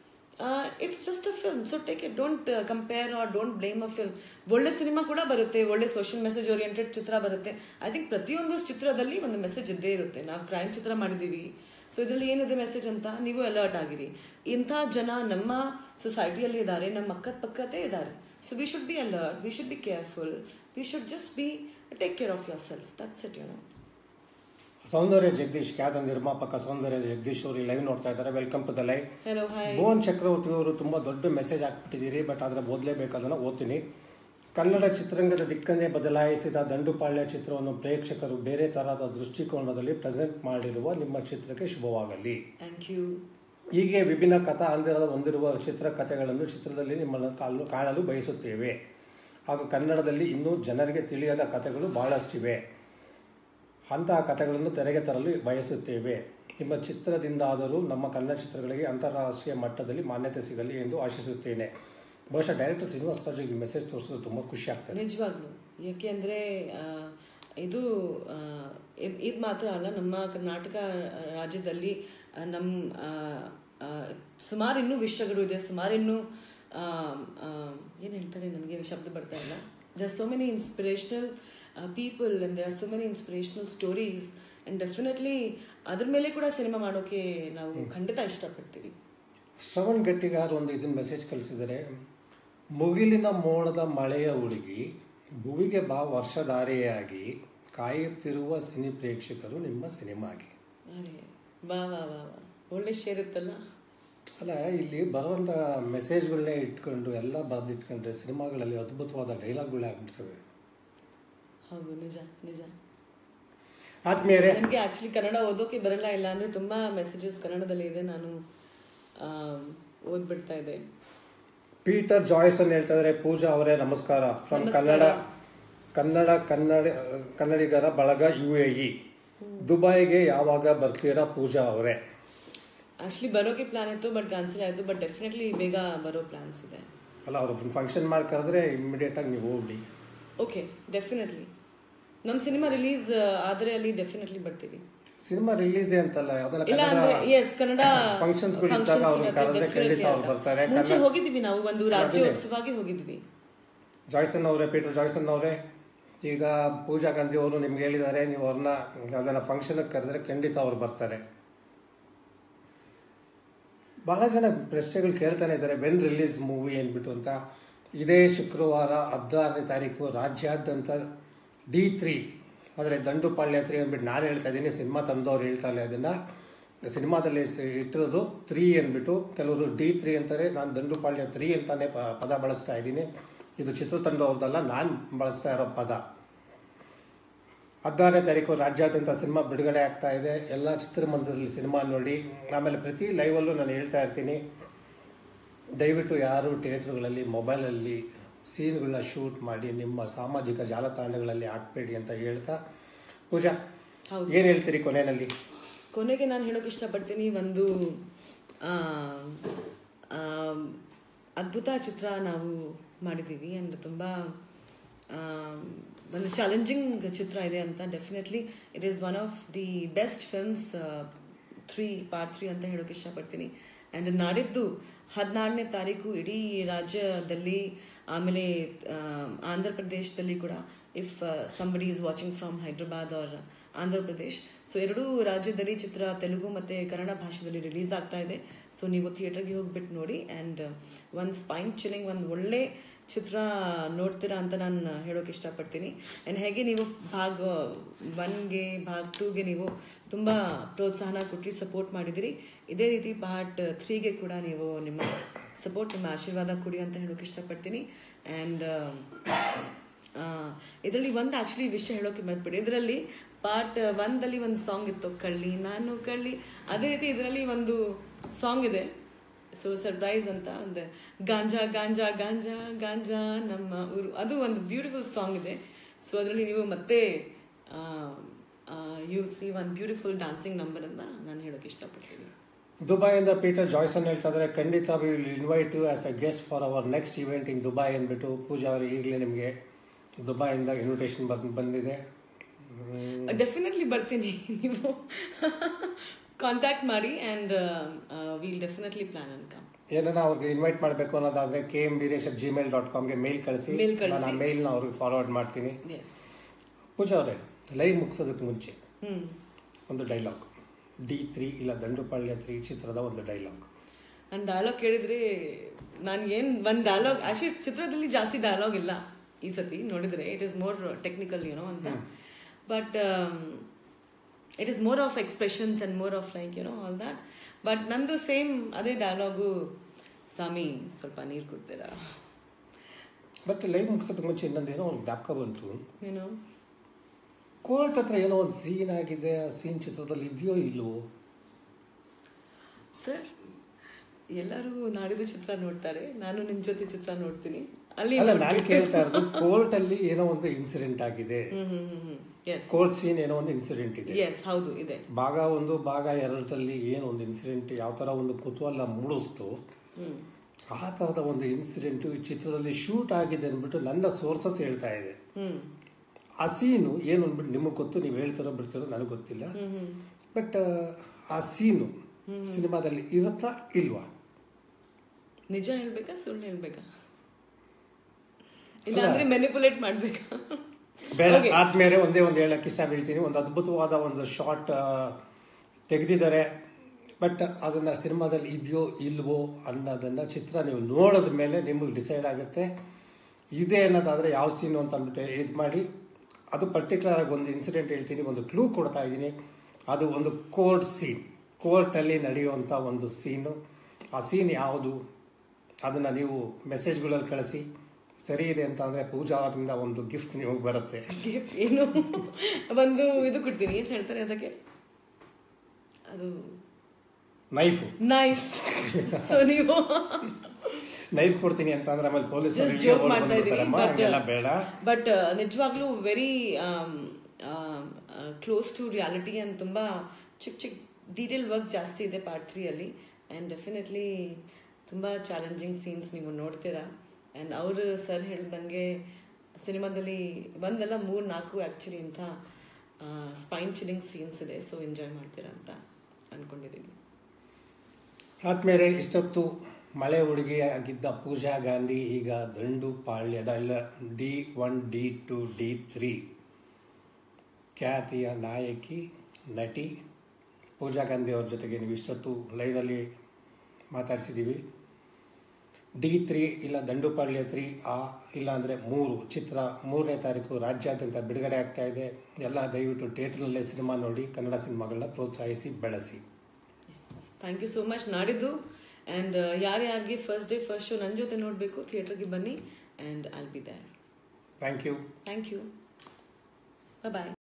it's just a film so take it don't compare or don't blame a film ಒಳ್ಳೆ cinema ಕೂಡ ಬರುತ್ತೆ ಒಳ್ಳೆ social message oriented ಚಿತ್ರ ಬರುತ್ತೆ I think ಪ್ರತಿಯೊಂದು ಚಿತ್ರದಲ್ಲಿ ಒಂದು message ಇದ್ದೇ ಇರುತ್ತೆ ನಾವು ಕ್ರೈಮ್ ಚಿತ್ರ ಮಾಡಿದ್ದೀವಿ ಸೊ ಇದರಲ್ಲಿ ಏನಿದೆ ಮೆಸೇಜ್ ಅಂತ ನೀವು ಅಲರ್ಟ್ ಆಗಿರಿ ಇಂಥ ಜನ ನಮ್ಮ ಸೊಸೈಟಿಯಲ್ಲಿ ಇದ್ದಾರೆ ನಮ್ಮ ಅಕ್ಕದ ಪಕ್ಕದೇ ಇದ್ದಾರೆ so we should be alert we should be careful we should just be take care of yourself that's it you know Soundarya Jagadish ಖ್ಯಾತ ನಿರ್ಮಾಪಕ ಸೌಂದರ್ಯ ಜಗದೀಶ್ ಅವರು ಲೈವ್ ನೋಡ್ತಾ ಇದ್ದಾರೆ welcome to the live hello hi Bhuvan Chakravarthy ಅವರು ತುಂಬ ದೊಡ್ಡ ಮೆಸೇಜ್ ಹಾಕ್ಬಿಟ್ಟಿದ್ದೀರಿ ಬಟ್ ಆದರೆ ಓದಲೇಬೇಕಾದನ್ನು ಓದ್ತೀನಿ ಕನ್ನಡ ಚಿತ್ರರಂಗದ ದಿಕ್ಕನ್ನೇ ಬದಲಾಯಿಸಿದ ದಂಡುಪಾಳ್ಯ ಚಿತ್ರವನ್ನು ಪ್ರೇಕ್ಷಕರು ಬೇರೆ ತರಹದ ದೃಷ್ಟಿಕೋನದಲ್ಲಿ ಪ್ರೆಸೆಂಟ್ ಮಾಡಿರುವ ನಿಮ್ಮ ಚಿತ್ರಕ್ಕೆ ಶುಭವಾಗಲಿ ಥ್ಯಾಂಕ್ ಯು ಹೀಗೆ ವಿಭಿನ್ನ ಕಥಾ ಹಂದಿರದ ಹೊಂದಿರುವ ಚಿತ್ರಕಥೆಗಳನ್ನು ಚಿತ್ರದಲ್ಲಿ ನಿಮ್ಮನ್ನು ಕಾಲು ಕಾಣಲು ಬಯಸುತ್ತೇವೆ ಹಾಗೂ ಕನ್ನಡದಲ್ಲಿ ಇನ್ನೂ ಜನರಿಗೆ ತಿಳಿಯದ ಕಥೆಗಳು ಬಹಳಷ್ಟಿವೆ ಅಂತಹ ಕಥೆಗಳನ್ನು ತೆರೆಗೆ ತರಲು ಬಯಸುತ್ತೇವೆ ನಿಮ್ಮ ಚಿತ್ರದಿಂದಾದರೂ ನಮ್ಮ ಕನ್ನಡ ಚಿತ್ರಗಳಿಗೆ ಅಂತಾರಾಷ್ಟ್ರೀಯ ಮಟ್ಟದಲ್ಲಿ ಮಾನ್ಯತೆ ಸಿಗಲಿ ಎಂದು ಆಶಿಸುತ್ತೇನೆ ಬಹುಶಃ ಡೈರೆಕ್ಟರ್ ಶ್ರೀನಿವಾಸ ರಾಜು ಈ ಮೆಸೇಜ್ ತೋರಿಸೋದು ತುಂಬ ಖುಷಿ ಆಗ್ತದೆ ನಿಜವಾಗ್ಲು ಯಾಕೆ ಅಂದರೆ ಇದು ಇದು ಮಾತ್ರ ಅಲ್ಲ ನಮ್ಮ ಕರ್ನಾಟಕ ರಾಜ್ಯದಲ್ಲಿ ಆ, ನಮ್ಮ ಆ, ಆ, ಸುಮಾರು ಇನ್ನೂ ವಿಷಯಗಳು ಇದೆ ಸುಮಾರು ಇನ್ನೂ ಏನು ಹೇಳ್ತಾರೆ ನನಗೆ ಶಬ್ದ ಬರ್ತಾ ಇಲ್ಲ they are so many inspirational people and they are so many inspirational stories and definitely ಅದ್ರ ಮೇಲೆ ಕೂಡ ಸಿನಿಮಾ ಮಾಡೋಕೆ ನಾವು ಖಂಡಿತ ಇಷ್ಟಪಡ್ತೀವಿ ಶ್ರವಣ್ ಗಟ್ಟಿಗಾರ್ ಒಂದು ಇದನ್ನ ಮೆಸೇಜ್ ಕಳಿಸಿದರೆ ಮುಗಿಲಿನ ಮೋಡದ ಮಳೆಯ ಹುಡುಗಿ ಭುವಿಗೆ ಬಾ ವರ್ಷಧಾರೆಯಾಗಿ ಕಾಯುತ್ತಿರುವ ಸಿನಿ ಪ್ರೇಕ್ಷಕರು ನಿಮ್ಮ ಸಿನಿಮಾಗೆ ಅರೆ ವಾ ವಾ ವಾ ವಾ ಒಳ್ಳೆ ಶೇರ್ ಇತ್ತಲ್ಲ ಅಲ್ಲ ಇಲ್ಲಿ ಬರುವಂಥ ಮೆಸೇಜ್ಗಳನ್ನೇ ಇಟ್ಕೊಂಡು ಎಲ್ಲ ಬರೆದಿಟ್ಕೊಂಡ್ರೆ ಸಿನಿಮಾಗಳಲ್ಲಿ ಅದ್ಭುತವಾದ ಡೈಲಾಗ್ಗಳೇ ಆಗ್ಬಿಡ್ತವೆ ಹೌದು ನಿಜ ನಿಜ ಆದ್ಮೇಲೆ ನನಗೆ ಆಕ್ಚುಲಿ ಕನ್ನಡ ಓದೋಕೆ ಬರಲ್ಲ ಇಲ್ಲ ಅಂದ್ರೆ ತುಂಬಾ ಮೆಸೇಜಸ್ ಕನ್ನಡದಲ್ಲಿ ಇದೆ ನಾನು ಆ, ಓದ್ಬಿಡ್ತಾ ಇದೆ ಪೀಟರ್ ಜಾಯ್ಸ್ ಅಂತ ಹೇಳ್ತಾ ಇದ್ದಾರೆ ಪೂಜಾ ಅವರೇ ನಮಸ್ಕಾರ ಫ್ರಮ್ ಕನ್ನಡ ಕನ್ನಡ ಕನ್ನಡ ಕನ್ನಡಿಗರ ಬಳಗ ಯು ಎ ಇ ದುಬೈಗೆ ಯಾವಾಗ ಬರ್ತೀರಾ ಪೂಜಾ ಅವರೇ ಆಕ್ಚುಲಿ ಬರೋಕೆ ಪ್ಲಾನ್ ಇತ್ತು ಬಟ್ ಕ್ಯಾನ್ಸಲ್ ಆಯ್ತು ಬಟ್ ಡೆಫಿನೆಟ್ಲಿ ಬೇಗ ಬರೋ ಪ್ಲಾನ್ಸ್ ಇದೆ ಅಲ್ಲ ಅವರು ಫಂಕ್ಷನ್ ಮಾಡಿ ಕರೆದ್ರೆ ಇಮಿಡಿಯೇಟ್ ಆಗಿ ನೀವು ಹೋಗ್ಬಿಡಿ ಓಕೆ ಡೆಫಿನೆಟ್ಲಿ ನಮ್ಮ ಸಿನಿಮಾ ರಿಲೀಸ್ ಆದ್ರೆ ಅಲ್ಲಿ ಡೆಫಿನೆಟ್ಲಿ ಬರ್ತೀವಿ ಸಿನಿಮಾ ರಿಲೀಸ್ ಅಂತಲ್ಲ ಯಾವ್ದನ್ನ ಇಲ್ಲ ಕನ್ನಡ ಅಂದ್ರೆ ಎಸ್ ಕನ್ನಡ functions ಗಳು ಇದ್ದಾಗ functions ಅವ್ರನ್ನ ಇರುತ್ತೆ, ಕರೆದ್ರೆ definitely ಖಂಡಿತ ಅವ್ರು ಅಲ್ಲ. ಬರ್ತಾರೆ. ಮುಂಚೆ ಕನ್ನಡ- ಹೋಗಿದ್ವಿ ನಾವು ಒಂದು ರಾಜ್ಯೋತ್ಸವವಾಗಿ ಹೋಗಿದ್ವಿ ಜಾಯ್ಸನ್ ಅವರೇ ಪೀಟರ್ ಜಾಯ್ಸನ್ ಅವರೇ ಈಗ ಪೂಜಾ ಗಾಂಧಿ ಅವರು ನಿಮ್ಗೆ ಹೇಳಿದ್ದಾರೆ ನೀವು ಅವ್ರನ್ನ ಅದನ್ನ ಫಂಕ್ಷನ್ಗೆ ಕರೆದ್ರೆ ಖಂಡಿತ ಅವ್ರು ಬರ್ತಾರೆ ಬಹಳ ಜನ ಪ್ರಶ್ನೆಗಳು ಕೇಳ್ತಾನೆ ಇದ್ದಾರೆ ವೆನ್ ರಿಲೀಸ್ ಮೂವಿ ಅಂದ್ಬಿಟ್ಟು ಅಂತ ಇದೇ ಶುಕ್ರವಾರ ಹದಿನಾರನೇ ತಾರೀಕು ರಾಜ್ಯಾದ್ಯಂತ ಡಿ ತ್ರೀ ಅಂದರೆ ದಂಡುಪಾಳ್ಯ ತ್ರೀ ಅಂದ್ಬಿಟ್ಟು ನಾನು ಹೇಳ್ತಾ ಇದ್ದೀನಿ ಸಿನಿಮಾ ತಂದವ್ರು ಹೇಳ್ತಾ ಇಲ್ಲ ಅದನ್ನು ಸಿನಿಮಾದಲ್ಲಿ ಸ- ಇಟ್ಟಿರೋದು ತ್ರೀ ಅಂದ್ಬಿಟ್ಟು ಕೆಲವರು ಡಿ ತ್ರೀ ಅಂತಾರೆ ನಾನು ದಂಡುಪಾಳ್ಯ ತ್ರೀ ಅಂತಾನೆ ಪ ಪದ ಬಳಸ್ತಾ ಇದ್ದೀನಿ ಇದು ಚಿತ್ರತಂಡವ್ರದ್ದಲ್ಲ ನಾನು ಬಳಸ್ತಾ ಇರೋ ಪದ ಹದಿನಾರನೇ ತಾರೀಕು ರಾಜ್ಯಾದ್ಯಂತ ಸಿನಿಮಾ ಬಿಡುಗಡೆ ಆಗ್ತಾ ಇದೆ ಎಲ್ಲ ಚಿತ್ರಮಂದಿರದಲ್ಲಿ ಸಿನಿಮಾ ನೋಡಿ ಆಮೇಲೆ ಪ್ರತಿ ಲೈವಲ್ಲೂ ನಾನು ಹೇಳ್ತಾ ಇರ್ತೀನಿ ದಯವಿಟ್ಟು ಯಾರು ಥಿಯೇಟ್ರ್ಗಳಲ್ಲಿ ಮೊಬೈಲಲ್ಲಿ ಸೀನ್ಗಳನ್ನ ಶೂಟ್ ಮಾಡಿ ನಿಮ್ಮ ಸಾಮಾಜಿಕ ಜಾಲತಾಣಗಳಲ್ಲಿ ಹಾಕ್ಬೇಡಿ ಅಂತ ಹೇಳ್ತಾ ಪೂಜಾ ಹೌದು. ಏನು ಹೇಳ್ತೀರಿ ಕೊನೆಯಲ್ಲಿ ಕೊನೆಗೆ ನಾನು ಹೇಳೋಕೆ ಇಷ್ಟಪಡ್ತೀನಿ ಒಂದು ಆ, ಆ, ಅದ್ಭುತ ಚಿತ್ರ ನಾವು ಮಾಡಿದ್ದೀವಿ ಆ್ಯಂಡ್ ತುಂಬ ಆ, ಒಂದು ಚಾಲೆಂಜಿಂಗ್ ಚಿತ್ರ ಇದೆ ಅಂತ definitely it is one of the best films three part three ಅಂತ ಹೇಳೋಕೆ ಇಷ್ಟಪಡ್ತೀನಿ ಆ್ಯಂಡ್ ನಾಡಿದ್ದು ಹದಿನಾರನೇ ತಾರೀಕು ಇಡೀ ರಾಜ್ಯದಲ್ಲಿ ಆಮೇಲೆ ಆ, ಆಂಧ್ರ ಪ್ರದೇಶದಲ್ಲಿ ಕೂಡ if somebody is watching from Hyderabad or Andhra Pradesh so ಎರಡೂ ರಾಜ್ಯದಲ್ಲಿ ಚಿತ್ರ ತೆಲುಗು ಮತ್ತು ಕನ್ನಡ ಭಾಷೆಯಲ್ಲಿ ರಿಲೀಸ್ ಆಗ್ತಾ ಇದೆ ಸೊ ನೀವು ಥಿಯೇಟರ್ಗೆ ಹೋಗ್ಬಿಟ್ಟು ನೋಡಿ ಆ್ಯಂಡ್ ಒಂದು ಸ್ಪೈನ್ ಚಿಲ್ಲಿಂಗ್ ಒಂದು ಒಳ್ಳೆ ಚಿತ್ರ ನೋಡ್ತೀರಾ ಅಂತ ನಾನು ಹೇಳೋಕೆ ಇಷ್ಟಪಡ್ತೀನಿ ಆ್ಯಂಡ್ ಹೇಗೆ ನೀವು ಭಾಗ ಒನ್ಗೆ ಭಾಗ ಟೂಗೆ ನೀವು ತುಂಬ ಪ್ರೋತ್ಸಾಹನ ಕೊಟ್ಟು ಸಪೋರ್ಟ್ ಮಾಡಿದಿರಿ ಇದೇ ರೀತಿ ಪಾರ್ಟ್ ತ್ರೀಗೆ ಕೂಡ ನೀವು ನಿಮ್ಮ ಸಪೋರ್ಟ್ ನಿಮ್ಮ ಆಶೀರ್ವಾದ ಕೊಡಿ ಅಂತ ಹೇಳೋಕೆ ಇಷ್ಟಪಡ್ತೀನಿ ಆ್ಯಂಡ್ ಇದರಲ್ಲಿ ಒಂದು ಆಕ್ಚುಲಿ ವಿಷಯ ಹೇಳೋಕೆ ಮರ್ತ್ಬಿಡಿ ಇದರಲ್ಲಿ ಪಾರ್ಟ್ ಒಂದಲ್ಲಿ ಒಂದು ಸಾಂಗ್ ಇತ್ತು ಕಳ್ಳಿ ನಾನು ಕಳ್ಳಿ ಅದೇ ರೀತಿ ಇದರಲ್ಲಿ ಒಂದು ಸಾಂಗ್ ಇದೆ ಸೊ ಸರ್ಪ್ರೈಸ್ ಅಂತ ಒಂದು ಗಾಂಜಾ ಗಾಂಜಾ ಗಾಂಜಾ ಗಾಂಜಾ ನಮ್ಮ ಊರು ಅದು ಒಂದು ಬ್ಯೂಟಿಫುಲ್ ಸಾಂಗ್ ಇದೆ ಸೊ ಅದರಲ್ಲಿ ನೀವು ಮತ್ತೆ you see one beautiful dancing number ಅಂತ ನಾನು ಹೇಳೋಕೆ ಇಷ್ಟಪಡ್ತೀನಿ ದುಬೈಯಿಂದ ಪೀಟರ್ ಜಾಯ್ಸನ್ ಹೇಳ್ತಾ ಇದ್ದಾರೆ ಖಂಡಿತ we will invite you as a guest for our next event in Dubai ಅಂದ್ಬಿಟ್ಟು ಪೂಜಾ ಅವರು ಈಗಲೇ ನಿಮಗೆ ದುಬೈಯಿಂದ ಇನ್ವಿಟೇಷನ್ ಬಂದ್ ಬಂದಿದೆ ಹ್ಮ್. ಡೆಫಿನೆಟ್ಲಿ ಬರ್ತೀನಿ ನೀವು ಕಾಂಟ್ಯಾಕ್ಟ್ ಮಾಡಿ and will definitely plan on come ಏನನ್ನ ಅವ್ರಿಗೆ ಇನ್ವೈಟ್ ಮಾಡಬೇಕು ಅನ್ನೋದಾದ್ರೆ K M Veeresh at Gmail dot ಕಾಮ್ಗೆ ಮೇಲ್ ಕಳಿಸಿ Mail ಕಳ್ಸಿ. ನಾನು ಆ ಮೇಲ್ನ ಅವ್ರಿಗೆ ಫಾರ್ವರ್ಡ್ ಮಾಡ್ತೀನಿ ಎಸ್ ಪೂಜಾ ಅವರೇ ಲೈವ್ ಮುಗಿಸೋದಕ್ಕೆ ಮುಂಚೆ ಹ್ಞೂ ಒಂದು ಡೈಲಾಗ್ ಡಿ ತ್ರೀ ಇಲ್ಲ ದಂಡುಪಾಳ್ಯ ತ್ರೀ ಚಿತ್ರದ ಒಂದು ಡೈಲಾಗ್ ನಾನು ಡೈಲಾಗ್ ಕೇಳಿದ್ರೆ ನಾನು ಏನು ಒಂದು ಡೈಲಾಗ್ ಆಕ್ಚುಲಿ ಚಿತ್ರದಲ್ಲಿ ಜಾಸ್ತಿ ಡೈಲಾಗ್ ಇಲ್ಲ ಈ ಸತಿ ನೋಡಿದ್ರೆ it is more technical you know ಅಂತ but it is more of expressions and more of like you know all that but ನಂದು ಸೇಮ್ ಅದೇ ಡೈಲಾಗು ಸ್ವಾಮಿ ಸ್ವಲ್ಪ ನೀರು ಕೊಡ್ತೀರಾ ಬಟ್ ಲೈವ್ ಮುಗಿಸೋದಕ್ಕೆ ಮುಂಚೆ ಇನ್ನೊಂದೇನೋ ಒಂದು ಜ್ಞಾಪಕ ಬಂತು ಏನು ಕೋರ್ಟ್ ಹತ್ರ ಏನೋ ಒಂದು ಸೀನ್ ಆಗಿದೆ ಆ ಸೀನ್ ಚಿತ್ರದಲ್ಲಿ ಇದೆಯೋ ಇಲ್ವೋ ಸರ್ ಎಲ್ಲರೂ ನಾಡಿದ್ದು ಚಿತ್ರ ನೋಡ್ತಾರೆ ನಾನು ನಿಮ್ಮ ಜೊತೆ ಚಿತ್ರ ನೋಡ್ತೀನಿ ಅಲ್ಲಿ ಅಲ್ಲ ನಾನು ಕೇಳ್ತಾ ಇರೋದು ಕೋರ್ಟ್ ಅಲ್ಲಿ ಏನೋ ಒಂದು ಇನ್ಸಿಡೆಂಟ್ ಆಗಿದೆ ಹ್ಮ್ ಹ್ಮ್ ಹ್ಮ್ ಹ್ಮ್ ಎಸ್ ಕೋರ್ಟ್ ಸೀನ್ ಏನೋ ಒಂದು ಇನ್ಸಿಡೆಂಟ್ ಇದೆ ಎಸ್ ಹೌದು ಇದೆ ಭಾಗ ಒಂದು ಭಾಗ ಎರಡರಲ್ಲಿ ಏನು ಒಂದು ಇನ್ಸಿಡೆಂಟ್ ಯಾವ ಥರ ಒಂದು ಕುತೂಹಲ ಮೂಡಿಸ್ತು ಹ್ಮ್ ಆ ಥರದ ಒಂದು ಇನ್ಸಿಡೆಂಟು ಈ ಚಿತ್ರದಲ್ಲಿ ಶೂಟ್ ಆಗಿದೆ ಅಂದ್ಬಿಟ್ಟು ನನ್ನ ಸೋರ್ಸಸ್ ಹೇಳ್ತಾ ಇದೆ ಹ್ಮ್ ಆ ಸೀನು ಏನು ಅಂದ್ಬಿಟ್ಟು ನಿಮಗೆ ಗೊತ್ತು ನೀವು ಹೇಳ್ತಿರೋ ಬಿಡ್ತಿರೋ ನನಗೆ ಗೊತ್ತಿಲ್ಲ ಹ್ಮ್ ಹ್ಮ್ ಬಟ್ ಆ ಸೀನು ಸಿನಿಮಾದಲ್ಲಿ ಇರುತ್ತಾ ಇಲ್ವಾ ನಿಜ ಹೇಳ್ಬೇಕಾ ಸುಳ್ಳು ಹೇಳ್ಬೇಕಾ ಇಲ್ಲ ಅಂದ್ರೆ ಮೆನಿಪುಲೇಟ್ ಮಾಡ್ಬೇಕಾ ಬೇಡ Okay. ಆದ್ಮೇಲೆ ಒಂದೇ ಒಂದು ಹೇಳಕ್ಕೆ ಇಷ್ಟ ಬೀಳ್ತೀನಿ ಒಂದು ಅದ್ಭುತವಾದ ಒಂದು ಶಾರ್ಟ್ ತೆಗೆದಿದ್ದಾರೆ ಬಟ್ ಅದನ್ನ ಸಿನಿಮಾದಲ್ಲಿ ಇದೆಯೋ ಇಲ್ವೋ ಅನ್ನೋದನ್ನ ಚಿತ್ರ ನೀವು ನೋಡಿದ ಮೇಲೆ ನಿಮಗೆ ಡಿಸೈಡ್ ಆಗುತ್ತೆ ಇದೆ ಅನ್ನೋದಾದ್ರೆ ಯಾವ ಸೀನು ಅಂತ ಅಂದ್ಬಿಟ್ಟು ಇದು ಮಾಡಿ ಅದು ಪರ್ಟಿಕ್ಯುಲರ್ ಆಗಿ ಒಂದು ಇನ್ಸಿಡೆಂಟ್ ಹೇಳ್ತೀನಿ ಒಂದು ಕ್ಲೂ ಕೊಡ್ತಾ ಇದ್ದೀನಿ ಅದು ಒಂದು ಕೋರ್ಟ್ ಸೀನ್ ಕೋರ್ಟಲ್ಲಿ ನಡೆಯುವಂಥ ಒಂದು ಸೀನು ಆ ಸೀನ್ ಯಾವುದು ಅದನ್ನು ನೀವು ಮೆಸೇಜ್ಗಳಲ್ಲಿ ಕಳಿಸಿ ಸರಿ ಇದೆ ಅಂತ ಅಂದರೆ ಪೂಜಾ ಅವರಿಂದ ಒಂದು ಗಿಫ್ಟ್ ನಿಮಗೆ ಬರುತ್ತೆ Gift ಏನು ಒಂದು ಇದು ಕೊಡ್ತೀನಿ ಏನ್ ಹೇಳ್ತಾರೆ ಅದಕ್ಕೆ ಅದು ನೈಫು ನೈಫ್ ಸೊ ನೀವು ನೈಫ್ ಕೊಡ್ತೀನಿ ಅಂತ ಅಂದ್ರೆ ಆಮೇಲೆ ಜಸ್ಟ್ ಪೊಲೀಸರು ಜೋಕ್ ಮಾಡ್ತಾ ಇದೀವಿ ಹಂಗೆಲ್ಲ ಬೇಡ ಬಟ್ ನಿಜವಾಗ್ಲೂ very close to reality and ತುಂಬಾ ಚಿಕ್ಕ ಚಿಕ್ಕ ಡೀಟೇಲ್ ವರ್ಕ್ ಜಾಸ್ತಿ ಇದೆ ಪಾರ್ಟ್ ತ್ರೀ ಅಲ್ಲಿ ಆ್ಯಂಡ್ ಡೆಫಿನೆಟ್ಲಿ ತುಂಬ ಚಾಲೆಂಜಿಂಗ್ ಸೀನ್ಸ್ ನೀವು ನೋಡ್ತೀರಾ ಆ್ಯಂಡ್ ಅವರು ಸರ್ ಹೇಳ್ದಂಗೆ ಸಿನಿಮಾದಲ್ಲಿ ಒಂದಲ್ಲ ಮೂರು ನಾಲ್ಕು ಆ್ಯಕ್ಚುಲಿ ಇಂಥ ಸ್ಪೈನ್ ಚಿಲ್ಲಿಂಗ್ ಸೀನ್ಸ್ ಇದೆ ಸೊ ಎಂಜಾಯ್ ಮಾಡ್ತೀರಾ ಅಂತ ಅನ್ಕೊಂಡಿದ್ದೀನಿ ಆದ್ಮೇಲೆ ಇಷ್ಟೊತ್ತು ಮಳೆ ಹುಡುಗಿ ಆಗಿದ್ದ ಪೂಜಾ ಗಾಂಧಿ ಈಗ ದಂಡು ಪಾಳ್ಯದ ಇಲ್ಲ D one D two D three ಖ್ಯಾತಿಯ ನಾಯಕಿ ನಟಿ ಪೂಜಾ ಗಾಂಧಿ ಅವ್ರ ಜೊತೆಗೆ ನೀವು ಇಷ್ಟೊತ್ತು ಲೈನಲ್ಲಿ ಮಾತಾಡಿಸಿದ್ದೀವಿ ಡಿ ತ್ರೀ ಇಲ್ಲ ದಂಡುಪಾಳ್ಯ ತ್ರೀ ಆ ಇಲ್ಲ ಅಂದರೆ ಮೂರು ಚಿತ್ರ ಮೂರನೇ ತಾರೀಕು ರಾಜ್ಯಾದ್ಯಂತ ಬಿಡುಗಡೆ ಆಗ್ತಾ ಇದೆ ಎಲ್ಲ ದಯವಿಟ್ಟು ಥಿಯೇಟ್ರ್ನಲ್ಲೇ ಸಿನಿಮಾ ನೋಡಿ ಕನ್ನಡ ಸಿನಿಮಾಗಳನ್ನ ಪ್ರೋತ್ಸಾಹಿಸಿ ಬೆಳೆಸಿ ಥ್ಯಾಂಕ್ ಯು ಸೋ ಮಚ್ ನಾಡಿದ್ದು ಆ್ಯಂಡ್ ಯಾರ್ಯಾರಿಗೆ ಫಸ್ಟ್ ಡೇ ಫಸ್ಟ್ ಶೋ ನನ್ನ ಜೊತೆ ನೋಡಬೇಕು ಥಿಯೇಟರ್ಗೆ ಬನ್ನಿ and I'll be there thank you thank you bye